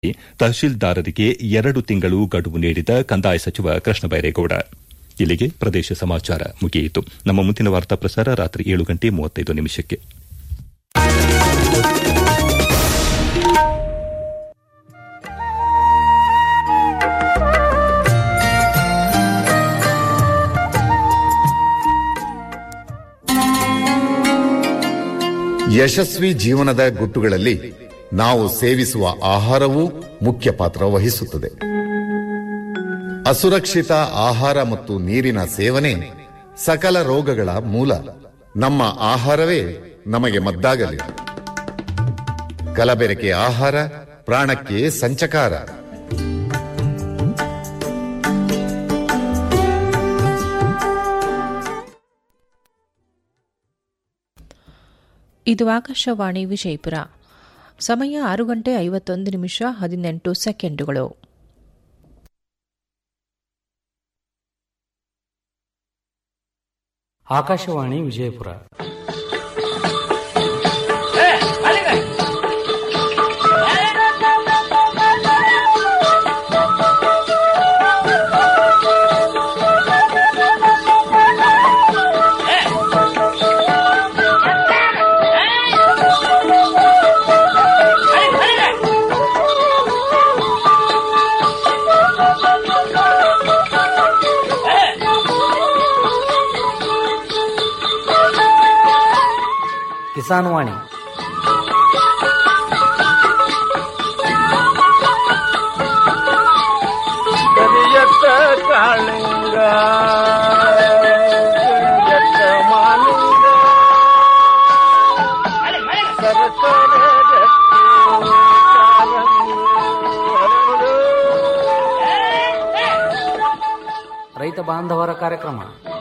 ತಹಶೀಲ್ದಾರರಿಗೆ ಎರಡು ತಿಂಗಳು ಗಡುವು ನೀಡಿದ ಕಂದಾಯ ಸಚಿವ ಕೃಷ್ಣ ಬೈರೇಗೌಡ ಇಲ್ಲಿಗೆ ಪ್ರದೇಶ ಸಮಾಚಾರ ಮುಗಿಯಿತು ನಮ್ಮ ಮುಂದಿನ ವಾರ್ತಾ ಪ್ರಸಾರ ರಾತ್ರಿ ಏಳು ಗಂಟೆ ಮೂವತ್ತೈದು ನಿಮಿಷಕ್ಕೆ ಯಶಸ್ವಿ ಜೀವನದ ಗುಟ್ಟುಗಳಲ್ಲಿ ನಾವು ಸೇವಿಸುವ ಆಹಾರವೂ ಮುಖ್ಯ ಪಾತ್ರ ವಹಿಸುತ್ತದೆ ಅಸುರಕ್ಷಿತ ಆಹಾರ ಮತ್ತು ನೀರಿನ ಸೇವನೆ ಸಕಲ ರೋಗಗಳ ಮೂಲ ನಮ್ಮ ಆಹಾರವೇ ನಮಗೆ ಮದ್ದಾಗಲಿ ಕಲಬೆರಕೆ ಆಹಾರ ಪ್ರಾಣಕ್ಕೆ ಸಂಚಕಾರ ಇದು ಆಕಾಶವಾಣಿ ವಿಜಯಪುರ ಸಮಯ ಆರು ಗಂಟೆ ಐವತ್ತೊಂದು ನಿಮಿಷ ಹದಿನೆಂಟು ಸೆಕೆಂಡುಗಳು ಆಕಾಶವಾಣಿ ವಿಜಯಪುರ ಕಿಸಾನ್ ವಾಣಿ ಕರಿಯತ್ತ ಕಾಳಿಂಗ ಕರಿಯತ್ತ ಮಾಲಿಂಗ ಸರಸರ ರತ್ನ ಕಾಲಂಗಿ ಹರಡು. ರೈತ ಬಾಂಧವರ ಕಾರ್ಯಕ್ರಮ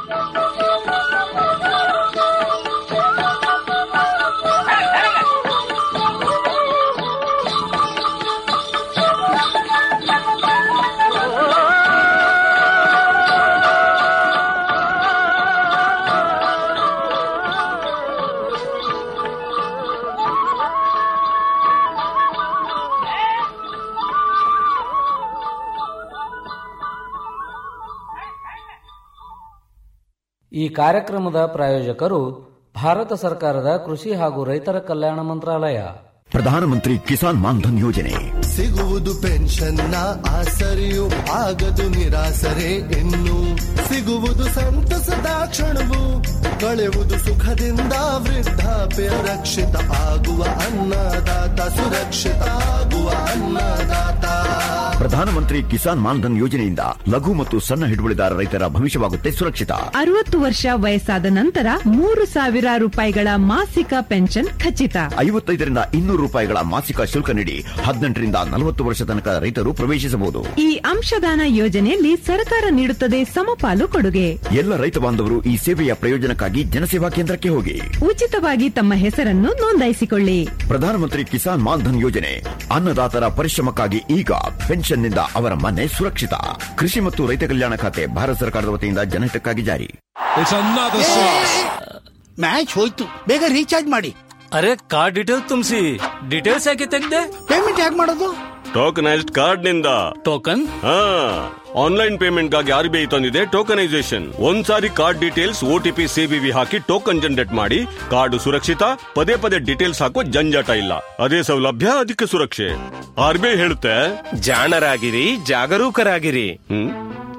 ಈ ಕಾರ್ಯಕ್ರಮದ ಪ್ರಾಯೋಜಕರು ಭಾರತ ಸರ್ಕಾರದ ಕೃಷಿ ಹಾಗೂ ರೈತರ ಕಲ್ಯಾಣ ಮಂತ್ರಾಲಯ ಪ್ರಧಾನಮಂತ್ರಿ ಕಿಸಾನ್ ಮಾನ್ಧನ್ ಯೋಜನೆ ಸಿಗುವುದು ಪೆನ್ಷನ್ನ ಆಸರೆಯು ಆಗದು ನಿರಾಸರೆ ಇನ್ನು ಸಿಗುವುದು ಸಂತಸದ ಕ್ಷಣವು ಕಳೆಯುವುದು ಸುಖದಿಂದ ವೃದ್ಧಾಪ್ಯ ರಕ್ಷಿತ ಆಗುವ ಅನ್ನದಾತ ಸುರಕ್ಷಿತ ಆಗುವ ಅನ್ನದಾತ ಪ್ರಧಾನಮಂತ್ರಿ ಕಿಸಾನ್ ಮಾನ್ಧನ್ ಯೋಜನೆಯಿಂದ ಲಘು ಮತ್ತು ಸಣ್ಣ ಹಿಡುವಳಿದಾರ ರೈತರ ಭವಿಷ್ಯವಾಗುತ್ತೆ ಸುರಕ್ಷಿತ ಅರವತ್ತು ವರ್ಷ ವಯಸ್ಸಾದ ನಂತರ ಮೂರು ಸಾವಿರ ರೂಪಾಯಿಗಳ ಮಾಸಿಕ ಪೆನ್ಷನ್ ಖಚಿತ ಐವತ್ತೈದರಿಂದ ಇನ್ನೂರು ರೂಪಾಯಿಗಳ ಮಾಸಿಕ ಶುಲ್ಕ ನೀಡಿ ಹದಿನೆಂಟರಿಂದ ನಲವತ್ತು ವರ್ಷ ತನಕ ರೈತರು ಪ್ರವೇಶಿಸಬಹುದು ಈ ಅಂಶದಾನ ಯೋಜನೆಯಲ್ಲಿ ಸರ್ಕಾರ ನೀಡುತ್ತದೆ ಸಮಪಾಲು ಕೊಡುಗೆ ಎಲ್ಲ ರೈತ ಬಾಂಧವರು ಈ ಸೇವೆಯ ಪ್ರಯೋಜನಕ್ಕಾಗಿ ಜನಸೇವಾ ಕೇಂದ್ರಕ್ಕೆ ಹೋಗಿ ಉಚಿತವಾಗಿ ತಮ್ಮ ಹೆಸರನ್ನು ನೋಂದಾಯಿಸಿಕೊಳ್ಳಿ ಪ್ರಧಾನಮಂತ್ರಿ ಕಿಸಾನ್ ಮಾನ್ಧನ್ ಯೋಜನೆ ಅನ್ನದಾತರ ಪರಿಶ್ರಮಕ್ಕಾಗಿ ಈಗ ಪೆನ್ಷನ್ನಿಂದ ಅವರ ಮನೆ ಸುರಕ್ಷಿತ ಕೃಷಿ ಮತ್ತು ರೈತ ಕಲ್ಯಾಣ ಖಾತೆ ಭಾರತ ಸರ್ಕಾರದ ವತಿಯಿಂದ ಜನಹಿತಕ್ಕಾಗಿ ಜಾರಿ ಮ್ಯಾಚ್ ಹೋಯ್ತು ಬೇಗ ರೀಚಾರ್ಜ್ ಮಾಡಿ ಅರೆ ಕಾರ್ಡ್ ಡೀಟೇಲ್ ತುಂಬಿಸಿ ಡೀಟೇಲ್ಸ್ ಯಾಕೆ ತೆಗ್ದೆ ಪೇಮೆಂಟ್ ಹೇಗೆ ಮಾಡೋದು ಟೋಕನೈಸ್ಡ್ ಕಾರ್ಡ್ ನಿಂದ ಟೋಕನ್ ಹಾ ಆನ್ಲೈನ್ ಪೇಮೆಂಟ್ ಗಾಗಿ ಆರ್ ಬಿ ಐ ತಂದಿದೆ ಟೋಕನೈಸೇಷನ್ ಒಂದ್ಸಾರಿ ಕಾರ್ಡ್ ಡೀಟೇಲ್ಸ್ ಓಟಿಪಿ ಸಿಬಿವಿ ಹಾಕಿ ಟೋಕನ್ ಜನರೇಟ್ ಮಾಡಿ ಕಾರ್ಡ್ ಸುರಕ್ಷಿತ ಪದೇ ಪದೇ ಡೀಟೇಲ್ಸ್ ಹಾಕೋ ಜಂಜಾಟ ಇಲ್ಲ ಅದೇ ಸೌಲಭ್ಯ ಅದಕ್ಕೆ ಸುರಕ್ಷೆ ಆರ್ ಬಿ ಐ ಹೇಳುತ್ತೆ ಜಾಣರಾಗಿರಿ ಜಾಗರೂಕರಾಗಿರಿ ಹ್ಮ್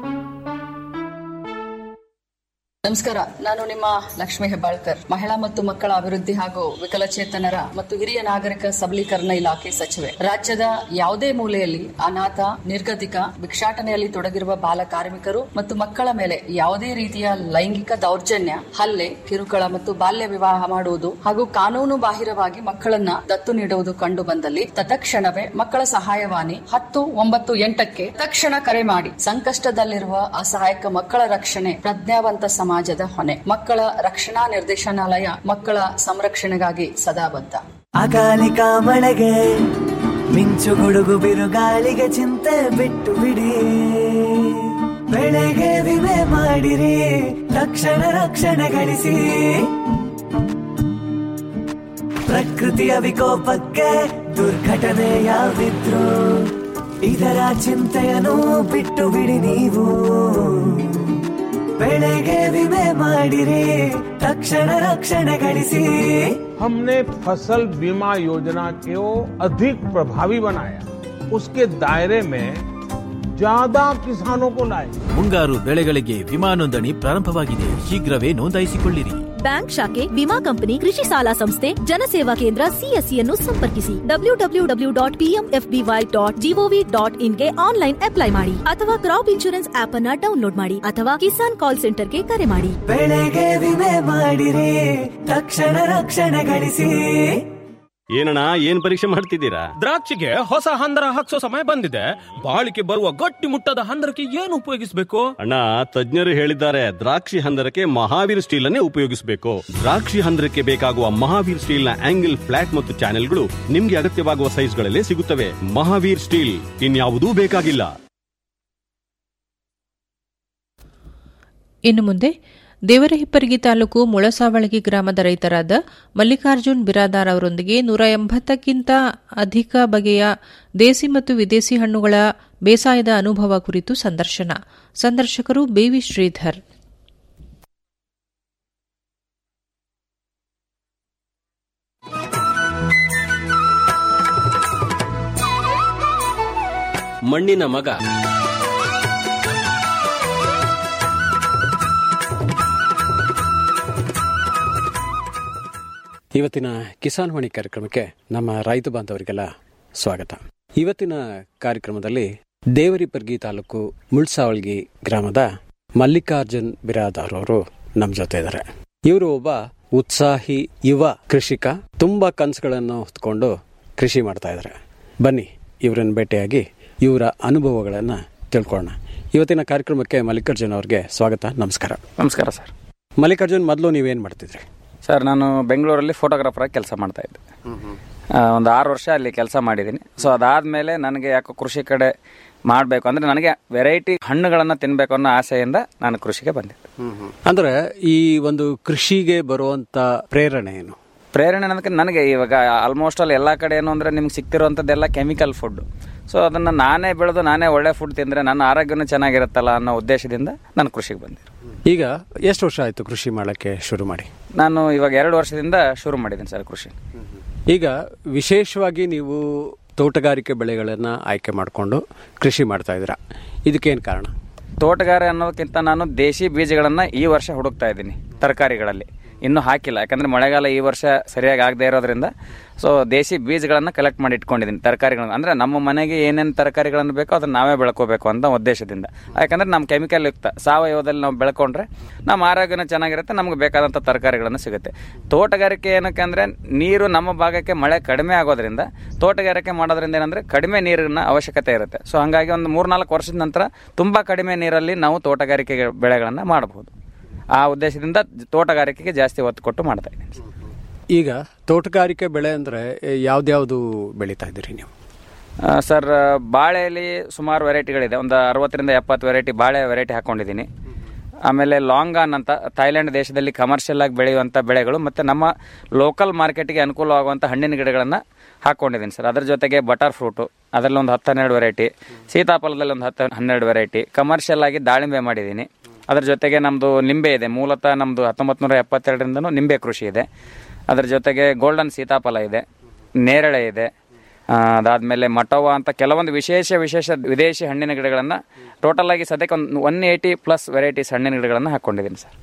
ನಮಸ್ಕಾರ ನಾನು ನಿಮ್ಮ ಲಕ್ಷ್ಮಿ ಹೆಬ್ಬಾಳ್ಕರ್ ಮಹಿಳಾ ಮತ್ತು ಮಕ್ಕಳ ಅಭಿವೃದ್ಧಿ ಹಾಗೂ ವಿಕಲಚೇತನರ ಮತ್ತು ಹಿರಿಯ ನಾಗರಿಕ ಸಬಲೀಕರಣ ಇಲಾಖೆ ಸಚಿವೆ ರಾಜ್ಯದ ಯಾವುದೇ ಮೂಲೆಯಲ್ಲಿ ಅನಾಥ ನಿರ್ಗತಿಕ ಭಿಕ್ಷಾಟನೆಯಲ್ಲಿ ತೊಡಗಿರುವ ಬಾಲ ಕಾರ್ಮಿಕರು ಮತ್ತು ಮಕ್ಕಳ ಮೇಲೆ ಯಾವುದೇ ರೀತಿಯ ಲೈಂಗಿಕ ದೌರ್ಜನ್ಯ ಹಲ್ಲೆ ಕಿರುಕುಳ ಮತ್ತು ಬಾಲ್ಯ ವಿವಾಹ ಮಾಡುವುದು ಹಾಗೂ ಕಾನೂನು ಬಾಹಿರವಾಗಿ ಮಕ್ಕಳನ್ನ ದತ್ತು ನೀಡುವುದು ಕಂಡು ಬಂದಲ್ಲಿ ತತ್ಕ್ಷಣವೇ ಮಕ್ಕಳ ಸಹಾಯವಾಣಿ ಹತ್ತು ಒಂಬತ್ತು ಎಂಟಕ್ಕೆ ತಕ್ಷಣ ಕರೆ ಮಾಡಿ ಸಂಕಷ್ಟದಲ್ಲಿರುವ ಅಸಹಾಯಕ ಮಕ್ಕಳ ರಕ್ಷಣೆ ಪ್ರಜ್ಞಾವಂತ ಸಮಾಜದ ಹೊಣೆ ಮಕ್ಕಳ ರಕ್ಷಣಾ ನಿರ್ದೇಶನಾಲಯ ಮಕ್ಕಳ ಸಂರಕ್ಷಣೆಗಾಗಿ ಸದಾ ಬದ್ಧ ಅಕಾಲಿಕ ಮಳೆಗೆ ಮಿಂಚು ಗುಡುಗು ಬಿರುಗಾಳಿಗೆ ಚಿಂತೆ ಬಿಟ್ಟು ಬಿಡಿ ಬೆಳೆಗೆ ವಿಮೆ ಮಾಡಿರಿ ತಕ್ಷಣ ರಕ್ಷಣೆ ಗಳಿಸಿ ಪ್ರಕೃತಿಯ ವಿಕೋಪಕ್ಕೆ ದುರ್ಘಟನೆ ಯಾವಿದ್ರು ಇದರ ಚಿಂತೆಯನ್ನು ಬಿಟ್ಟು ಬಿಡಿ ನೀವು ಬೆಳೆಗೆ ವಿಮೆ ಮಾಡಿರಿ ತಕ್ಷಣ ರಕ್ಷಣೆ ಗಳಿಸಿ हमने फसल बीमा योजना को अधिक प्रभावी बनाया उसके दायरे में ज्यादा किसानों को लाए ಮುಂಗಾರು ಬೆಳೆಗಳಿಗೆ ವಿಮಾ ನೋಂದಣಿ ಪ್ರಾರಂಭವಾಗಿದೆ ಶೀಘ್ರವೇ ನೋಂದಾಯಿಸಿಕೊಳ್ಳಿರಿ ಬ್ಯಾಂಕ್ ಶಾಖೆ ವಿಮಾ ಕಂಪನಿ ಕೃಷಿ ಸಾಲ ಸಂಸ್ಥೆ ಜನಸೇವಾ ಕೇಂದ್ರ ಸಿಎಸ್ಸಿಯನ್ನು ಸಂಪರ್ಕಿಸಿ W W W dot PMFBY dot GOV dot ಇನ್ಗೆ ಆನ್ಲೈನ್ ಅಪ್ಲೈ ಮಾಡಿ ಅಥವಾ ಕ್ರಾಪ್ ಇನ್ಶೂರೆನ್ಸ್ ಆಪ್ ಅನ್ನ ಡೌನ್ಲೋಡ್ ಮಾಡಿ ಅಥವಾ ಕಿಸಾನ್ ಕಾಲ್ ಸೆಂಟರ್ಗೆ ಕರೆ ಮಾಡಿ ಬೆಳೆಗೆ ವಿಮೆ ಮಾಡಿರಿ ತಕ್ಷಣ ರಕ್ಷಣೆ ಗಳಿಸಿ ಏನಣ್ಣ ಏನ್ ಪರೀಕ್ಷೆ ಮಾಡ್ತಿದ್ದೀರಾ ದ್ರಾಕ್ಷಿಗೆ ಹೊಸ ಹಂದರ ಹಾಕ್ಸೋ ಸಮಯ ಬಂದಿದೆ ಬಾಳಿಕೆ ಬರುವ ಗಟ್ಟಿ ಮುಟ್ಟದ ಹಂದರಕ್ಕೆ ಏನು ಉಪಯೋಗಿಸಬೇಕು ಅಣ್ಣ ತಜ್ಞರು ಹೇಳಿದ್ದಾರೆ ದ್ರಾಕ್ಷಿ ಹಂದರಕ್ಕೆ ಮಹಾವೀರ್ ಸ್ಟೀಲ್ ಅನ್ನೇ ಉಪಯೋಗಿಸಬೇಕು ದ್ರಾಕ್ಷಿ ಹಂದರಕ್ಕೆ ಬೇಕಾಗುವ ಮಹಾವೀರ್ ಸ್ಟೀಲ್ ನ ಆಂಗಲ್ ಫ್ಲಾಟ್ ಮತ್ತು ಚಾನೆಲ್ಗಳು ನಿಮ್ಗೆ ಅಗತ್ಯವಾಗುವ ಸೈಜ್ಗಳಲ್ಲಿ ಸಿಗುತ್ತವೆ ಮಹಾವೀರ್ ಸ್ಟೀಲ್ ಇನ್ಯಾವುದೂ ಬೇಕಾಗಿಲ್ಲ ಇನ್ನು ಮುಂದೆ ದೇವರಹಿಪ್ಪರಗಿ ತಾಲೂಕು ಮುಳಸಾವಳಗಿ ಗ್ರಾಮದ ರೈತರಾದ ಮಲ್ಲಿಕಾರ್ಜುನ್ ಬಿರಾದಾರ್ ಅವರೊಂದಿಗೆ ನೂರ ಎಂಬತ್ತಕ್ಕಿಂತ ಅಧಿಕ ಬಗೆಯ ದೇಸಿ ಮತ್ತು ವಿದೇಶಿ ಹಣ್ಣುಗಳ ಬೇಸಾಯದ ಅನುಭವ ಕುರಿತು ಸಂದರ್ಶನ ಸಂದರ್ಶಕರು ಬೇವಿ ಶ್ರೀಧರ್ ಮಣ್ಣಿನ ಮಗ ಇವತ್ತಿನ ಕಿಸಾನ್ ವಾಣಿ ಕಾರ್ಯಕ್ರಮಕ್ಕೆ ನಮ್ಮ ರೈತ ಬಾಂಧವರಿಗೆಲ್ಲ ಸ್ವಾಗತ ಇವತ್ತಿನ ಕಾರ್ಯಕ್ರಮದಲ್ಲಿ ದೇವರಿಪರ್ಗಿ ತಾಲೂಕು ಮುಳ್ಸಾವಳ್ಗಿ ಗ್ರಾಮದ ಮಲ್ಲಿಕಾರ್ಜುನ್ ಬಿರಾದಾರ್ ಅವರು ನಮ್ಮ ಜೊತೆ ಇದ್ದಾರೆ ಇವರು ಒಬ್ಬ ಉತ್ಸಾಹಿ ಯುವ ಕೃಷಿಕ ತುಂಬಾ ಕನಸುಗಳನ್ನು ಹೊತ್ಕೊಂಡು ಕೃಷಿ ಮಾಡ್ತಾ ಇದ್ದಾರೆ ಬನ್ನಿ ಇವರನ್ನು ಭೇಟಿಯಾಗಿ ಇವರ ಅನುಭವಗಳನ್ನು ತಿಳ್ಕೊಳ್ಳೋಣ ಇವತ್ತಿನ ಕಾರ್ಯಕ್ರಮಕ್ಕೆ ಮಲ್ಲಿಕಾರ್ಜುನ್ ಅವ್ರಿಗೆ ಸ್ವಾಗತ ನಮಸ್ಕಾರ ನಮಸ್ಕಾರ ಸರ್ ಮಲ್ಲಿಕಾರ್ಜುನ್ ಮೊದಲು ನೀವೇನು ಮಾಡ್ತಿದ್ರಿ ಸರ್ ನಾನು ಬೆಂಗಳೂರಲ್ಲಿ ಫೋಟೋಗ್ರಾಫರ್ ಆಗಿ ಕೆಲಸ ಮಾಡ್ತಾ ಇದ್ದೆ ಆ, ಒಂದು ಆರು ವರ್ಷ ಅಲ್ಲಿ ಕೆಲಸ ಮಾಡಿದ್ದೀನಿ ಸೊ ಅದಾದಮೇಲೆ ನನಗೆ ಯಾಕೋ ಕೃಷಿ ಕಡೆ ಮಾಡಬೇಕು ಅಂದರೆ ನನಗೆ ವೆರೈಟಿ ಹಣ್ಣುಗಳನ್ನು ತಿನ್ನಬೇಕು ಅನ್ನೋ ಆಸೆಯಿಂದ ನಾನು ಕೃಷಿಗೆ ಬಂದೆ ಅಂದ್ರೆ ಈ ಒಂದು ಕೃಷಿಗೆ ಬರುವಂತ ಪ್ರೇರಣೆ ಏನು ಪ್ರೇರಣೆ ಅನ್ನೋದಕ್ಕೆ ನನಗೆ ಇವಾಗ ಆಲ್ಮೋಸ್ಟ್ ಅಲ್ಲಿ ಎಲ್ಲ ಕಡೆ ಏನು ಅಂದರೆ ನಿಮ್ಗೆ ಸಿಗ್ತಿರುವಂಥದ್ದೆಲ್ಲ ಕೆಮಿಕಲ್ ಫುಡ್ ಸೊ ಅದನ್ನು ನಾನೇ ಬೆಳೆದು ನಾನೇ ಒಳ್ಳೆ ಫುಡ್ ತಿಂದರೆ ನನ್ನ ಆರೋಗ್ಯನೂ ಚೆನ್ನಾಗಿರುತ್ತಲ್ಲ ಅನ್ನೋ ಉದ್ದೇಶದಿಂದ ನಾನು ಕೃಷಿಗೆ ಬಂದೆ ಈಗ ಎಷ್ಟು ವರ್ಷ ಆಯ್ತು ಕೃಷಿ ಮಾಡಕ್ಕೆ ಶುರು ಮಾಡಿ ನಾನು ಇವಾಗ ಎರಡು ವರ್ಷದಿಂದ ಶುರು ಮಾಡಿದ್ದೀನಿ ಸರ್ ಕೃಷಿ ಈಗ ವಿಶೇಷವಾಗಿ ನೀವು ತೋಟಗಾರಿಕೆ ಬೆಳೆಗಳನ್ನ ಆಯ್ಕೆ ಮಾಡಿಕೊಂಡು ಕೃಷಿ ಮಾಡ್ತಾ ಇದ್ದೀರಾ ಇದಕ್ಕೇನು ಕಾರಣ ತೋಟಗಾರ ಅನ್ನೋದಕ್ಕಿಂತ ನಾನು ದೇಶಿ ಬೀಜಗಳನ್ನು ಈ ವರ್ಷ ಹುಡುಕ್ತಾ ಇದ್ದೀನಿ ತರಕಾರಿಗಳಲ್ಲಿ ಇನ್ನೂ ಹಾಕಿಲ್ಲ ಯಾಕಂದರೆ ಮಳೆಗಾಲ ಈ ವರ್ಷ ಸರಿಯಾಗಿ ಆಗದೆ ಇರೋದ್ರಿಂದ ಸೊ ದೇಶಿ ಬೀಜಗಳನ್ನು ಕಲೆಕ್ಟ್ ಮಾಡಿ ಇಟ್ಕೊಂಡಿದ್ದೀನಿ ತರಕಾರಿಗಳನ್ನು ಅಂದರೆ ನಮ್ಮ ಮನೆಗೆ ಏನೇನು ತರಕಾರಿಗಳನ್ನು ಬೇಕೋ ಅದನ್ನು ನಾವೇ ಬೆಳ್ಕೋಬೇಕು ಅಂತ ಉದ್ದೇಶದಿಂದ ಯಾಕಂದರೆ ನಮ್ಮ ಕೆಮಿಕಲ್ ಯುಕ್ತ ಸಾವಯವದಲ್ಲಿ ನಾವು ಬೆಳ್ಕೊಂಡ್ರೆ ನಮ್ಮ ಆರೋಗ್ಯನೂ ಚೆನ್ನಾಗಿರುತ್ತೆ ನಮ್ಗೆ ಬೇಕಾದಂಥ ತರಕಾರಿಗಳನ್ನು ಸಿಗುತ್ತೆ ತೋಟಗಾರಿಕೆ ಏನಕ್ಕೆ ಅಂದರೆ ನೀರು ನಮ್ಮ ಭಾಗಕ್ಕೆ ಮಳೆ ಕಡಿಮೆ ಆಗೋದ್ರಿಂದ ತೋಟಗಾರಿಕೆ ಮಾಡೋದ್ರಿಂದ ಏನಂದರೆ ಕಡಿಮೆ ನೀರಿನ ಅವಶ್ಯಕತೆ ಇರುತ್ತೆ ಸೊ ಹಾಗಾಗಿ ಒಂದು ಮೂರ್ನಾಲ್ಕು ವರ್ಷದ ನಂತರ ತುಂಬ ಕಡಿಮೆ ನೀರಲ್ಲಿ ನಾವು ತೋಟಗಾರಿಕೆ ಬೆಳೆಗಳನ್ನು ಮಾಡಬಹುದು ಆ ಉದ್ದೇಶದಿಂದ ತೋಟಗಾರಿಕೆಗೆ ಜಾಸ್ತಿ ಒತ್ತು ಕೊಟ್ಟು ಮಾಡ್ತಾ ಇದ್ದೀನಿ ಈಗ ತೋಟಗಾರಿಕೆ ಬೆಳೆ ಅಂದ್ರೆ ಯಾವ್ದ್ಯಾವ್ದು ಬೆಳೀತಾ ಇದ್ದೀರಿ ನೀವು ಆ, ಸರ್ ಬಾಳೆಯಲ್ಲಿ ಸುಮಾರು ವೆರೈಟಿಗಳಿದೆ ಒಂದು ಅರವತ್ತರಿಂದ ಎಪ್ಪತ್ತು ವೆರೈಟಿ ಬಾಳೆ ವೆರೈಟಿ ಹಾಕೊಂಡಿದ್ದೀನಿ ಆಮೇಲೆ ಲಾಂಗಾನ್ ಅಂತ ಥೈಲ್ಯಾಂಡ್ ದೇಶದಲ್ಲಿ ಕಮರ್ಷಿಯಲ್ ಆಗಿ ಬೆಳೆಯುವಂಥ ಬೆಳೆಗಳು ಮತ್ತು ನಮ್ಮ ಲೋಕಲ್ ಮಾರ್ಕೆಟಿಗೆ ಅನುಕೂಲವಾಗುವಂಥ ಹಣ್ಣಿನ ಗಿಡಗಳನ್ನು ಹಾಕ್ಕೊಂಡಿದ್ದೀನಿ ಸರ್ ಅದ್ರ ಜೊತೆಗೆ ಬಟರ್ ಫ್ರೂಟು ಅದರಲ್ಲಿ ಒಂದು ಹತ್ತು ಹನ್ನೆರಡು ವೆರೈಟಿ ಸೀತಾಫಲದಲ್ಲಿ ಒಂದು ಹತ್ತು ಹನ್ನೆರಡು ವೆರೈಟಿ ಕಮರ್ಷಿಯಲ್ ಆಗಿ ದಾಳಿಂಬೆ ಮಾಡಿದ್ದೀನಿ ಅದ್ರ ಜೊತೆಗೆ ನಮ್ಮದು ನಿಂಬೆ ಇದೆ ಮೂಲತಃ ನಮ್ಮದು ಹತ್ತೊಂಬತ್ತು ನೂರ ಎಪ್ಪತ್ತೆರಡರಿಂದನೂ ನಿಂಬೆ ಕೃಷಿ ಇದೆ ಅದ್ರ ಜೊತೆಗೆ ಗೋಲ್ಡನ್ ಸೀತಾಫಲ ಇದೆ ನೇರಳೆ ಇದೆ ಆ, ಅದಾದ್ಮೇಲೆ ಮಟೋವ ಅಂತ ಕೆಲವೊಂದು ವಿಶೇಷ ವಿಶೇಷ ವಿದೇಶಿ ಹಣ್ಣಿನ ಗಿಡಗಳನ್ನು ಟೋಟಲ್ ಆಗಿ ಸದ್ಯಕ್ಕೆ ಒಂದು ಒನ್ ಏಯ್ಟಿ ಪ್ಲಸ್ ವೆರೈಟೀಸ್ ಹಣ್ಣಿನ ಗಿಡಗಳನ್ನು ಹಾಕೊಂಡಿದ್ದೀನಿ ಸರ್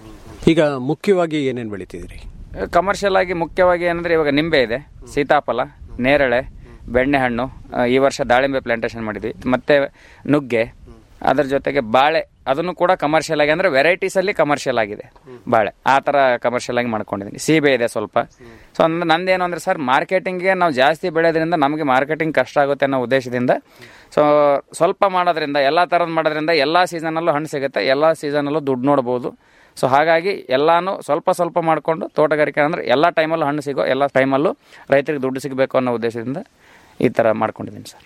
ಈಗ ಮುಖ್ಯವಾಗಿ ಏನೇನು ಬೆಳಿತಿದ್ದೀರಿ ಕಮರ್ಷಿಯಲ್ ಆಗಿ ಮುಖ್ಯವಾಗಿ ಏನಂದ್ರೆ ಇವಾಗ ನಿಂಬೆ ಇದೆ ಸೀತಾಫಲ ನೇರಳೆ ಬೆಣ್ಣೆಹಣ್ಣು ಆ, ಈ ವರ್ಷ ದಾಳಿಂಬೆ ಪ್ಲಾಂಟೇಶನ್ ಮಾಡಿದ್ವಿ ಮತ್ತೆ ನುಗ್ಗೆ ಅದರ ಜೊತೆಗೆ ಬಾಳೆ ಅದನ್ನು ಕೂಡ ಕಮರ್ಷಿಯಲ್ ಆಗಿ ಅಂದ್ರೆ ವೆರೈಟೀಸ್ ಅಲ್ಲಿ ಕಮರ್ಷಿಯಲ್ ಆಗಿದೆ ಬಾಳೆ ಆ ತರ ಕಮರ್ಷಿಯಲ್ ಆಗಿ ಮಾಡ್ಕೊಂಡಿದ್ದೀನಿ ಸೀಬೆ ಇದೆ ಸ್ವಲ್ಪ ಸೊ ಅಂದ್ರೆ ನಂದೇನು ಅಂದ್ರೆ ಸರ್ ಮಾರ್ಕೆಟಿಂಗ್ಗೆ ನಾವು ಜಾಸ್ತಿ ಬೆಳೆಯೋದ್ರಿಂದ ನಮಗೆ ಮಾರ್ಕೆಟಿಂಗ್ ಕಷ್ಟ ಆಗುತ್ತೆ ಅನ್ನೋ ಉದ್ದೇಶದಿಂದ ಸೊ ಸ್ವಲ್ಪ ಮಾಡೋದ್ರಿಂದ ಎಲ್ಲ ಥರದ್ದು ಮಾಡೋದ್ರಿಂದ ಎಲ್ಲ ಸೀಸನಲ್ಲೂ ಹಣ್ಣು ಸಿಗುತ್ತೆ ಎಲ್ಲ ಸೀಸನಲ್ಲೂ ದುಡ್ಡು ನೋಡ್ಬೋದು ಸೊ ಹಾಗಾಗಿ ಎಲ್ಲಾನು ಸ್ವಲ್ಪ ಸ್ವಲ್ಪ ಮಾಡಿಕೊಂಡು ತೋಟಗಾರಿಕೆ ಅಂದ್ರೆ ಎಲ್ಲ ಟೈಮಲ್ಲೂ ಹಣ್ಣು ಸಿಗೋ ಎಲ್ಲ ಟೈಮಲ್ಲೂ ರೈತರಿಗೆ ದುಡ್ಡು ಸಿಗಬೇಕು ಅನ್ನೋ ಉದ್ದೇಶದಿಂದ ಈ ಥರ ಮಾಡ್ಕೊಂಡಿದ್ದೀನಿ ಸರ್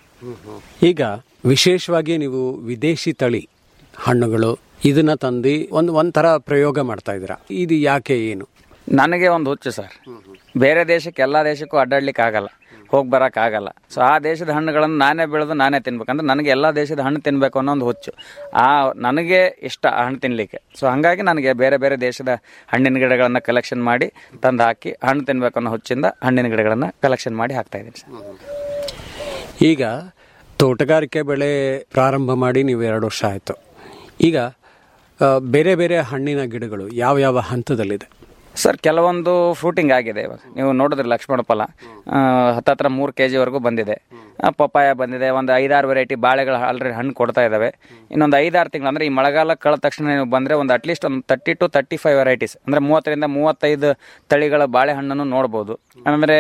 ಈಗ ವಿಶೇಷವಾಗಿ ನೀವು ವಿದೇಶಿ ತಳಿ ಹಣ್ಣುಗಳು ಇದನ್ನ ತಂದು ಒಂದು ಒಂಥರ ಪ್ರಯೋಗ ಮಾಡ್ತಾ ಇದ್ದೀರಾ ಇದು ಯಾಕೆ ಏನು ನನಗೆ ಒಂದು ಹುಚ್ಚು ಸರ್ ಬೇರೆ ದೇಶಕ್ಕೆ ಎಲ್ಲ ದೇಶಕ್ಕೂ ಅಡ್ಡಾಡ್ಲಿಕ್ಕೆ ಆಗಲ್ಲ ಹೋಗಿ ಬರಕ್ ಆಗಲ್ಲ ಸೊ ಆ ದೇಶದ ಹಣ್ಣುಗಳನ್ನು ನಾನೇ ಬೆಳೆದು ನಾನೇ ತಿನ್ಬೇಕಂದ್ರೆ ನನಗೆ ಎಲ್ಲ ದೇಶದ ಹಣ್ಣು ತಿನ್ಬೇಕು ಅನ್ನೋ ಒಂದು ಹುಚ್ಚು ಆ ನನಗೆ ಇಷ್ಟ ಆ ಹಣ್ಣು ತಿನ್ಲಿಕ್ಕೆ ಸೊ ಹಂಗಾಗಿ ನನಗೆ ಬೇರೆ ಬೇರೆ ದೇಶದ ಹಣ್ಣಿನ ಗಿಡಗಳನ್ನ ಕಲೆಕ್ಷನ್ ಮಾಡಿ ತಂದು ಹಾಕಿ ಹಣ್ಣು ತಿನ್ಬೇಕು ಅನ್ನೋ ಹುಚ್ಚಿಂದ ಹಣ್ಣಿನ ಗಿಡಗಳನ್ನ ಕಲೆಕ್ಷನ್ ಮಾಡಿ ಹಾಕ್ತಾ ಇದ್ದೀನಿ ಸರ್ ಈಗ ತೋಟಗಾರಿಕೆ ಬೆಳೆ ಪ್ರಾರಂಭ ಮಾಡಿ ನೀವು ಎರಡು ವರ್ಷ ಆಯಿತು ಈಗ ಆ, ಬೇರೆ ಬೇರೆ ಹಣ್ಣಿನ ಗಿಡಗಳು ಯಾವ ಯಾವ ಹಂತದಲ್ಲಿದೆ ಸರ್ ಕೆಲವೊಂದು ಫ್ರೂಟಿಂಗ್ ಆಗಿದೆ ಇವಾಗ ನೀವು ನೋಡಿದ್ರೆ ಲಕ್ಷ್ಮಣ ಫಲ ಆ, ಹತ್ತತ್ರ ಮೂರು ಕೆ ಜಿವರೆಗೂ ಬಂದಿದೆ ಆ, ಪಪ್ಪಾಯ ಬಂದಿದೆ ಒಂದು ಐದಾರು ವೆರೈಟಿ ಬಾಳೆಗಳು ಆಲ್ರೆಡಿ ಹಣ್ಣು ಕೊಡ್ತಾ ಇದ್ದಾವೆ ಇನ್ನೊಂದು ಐದಾರು ತಿಂಗಳು ಅಂದರೆ ಈ ಮಳೆಗಾಲ ಕಳೆದ ತಕ್ಷಣ ನೀವು ಬಂದರೆ ಒಂದು ಅಟ್ಲೀಸ್ಟ್ ಒಂದು thirty two thirty five varieties ಅಂದರೆ ಮೂವತ್ತರಿಂದ ಮೂವತ್ತೈದು ತಳಿಗಳ ಬಾಳೆಹಣ್ಣನ್ನು ನೋಡ್ಬೋದು ಅಂದರೆ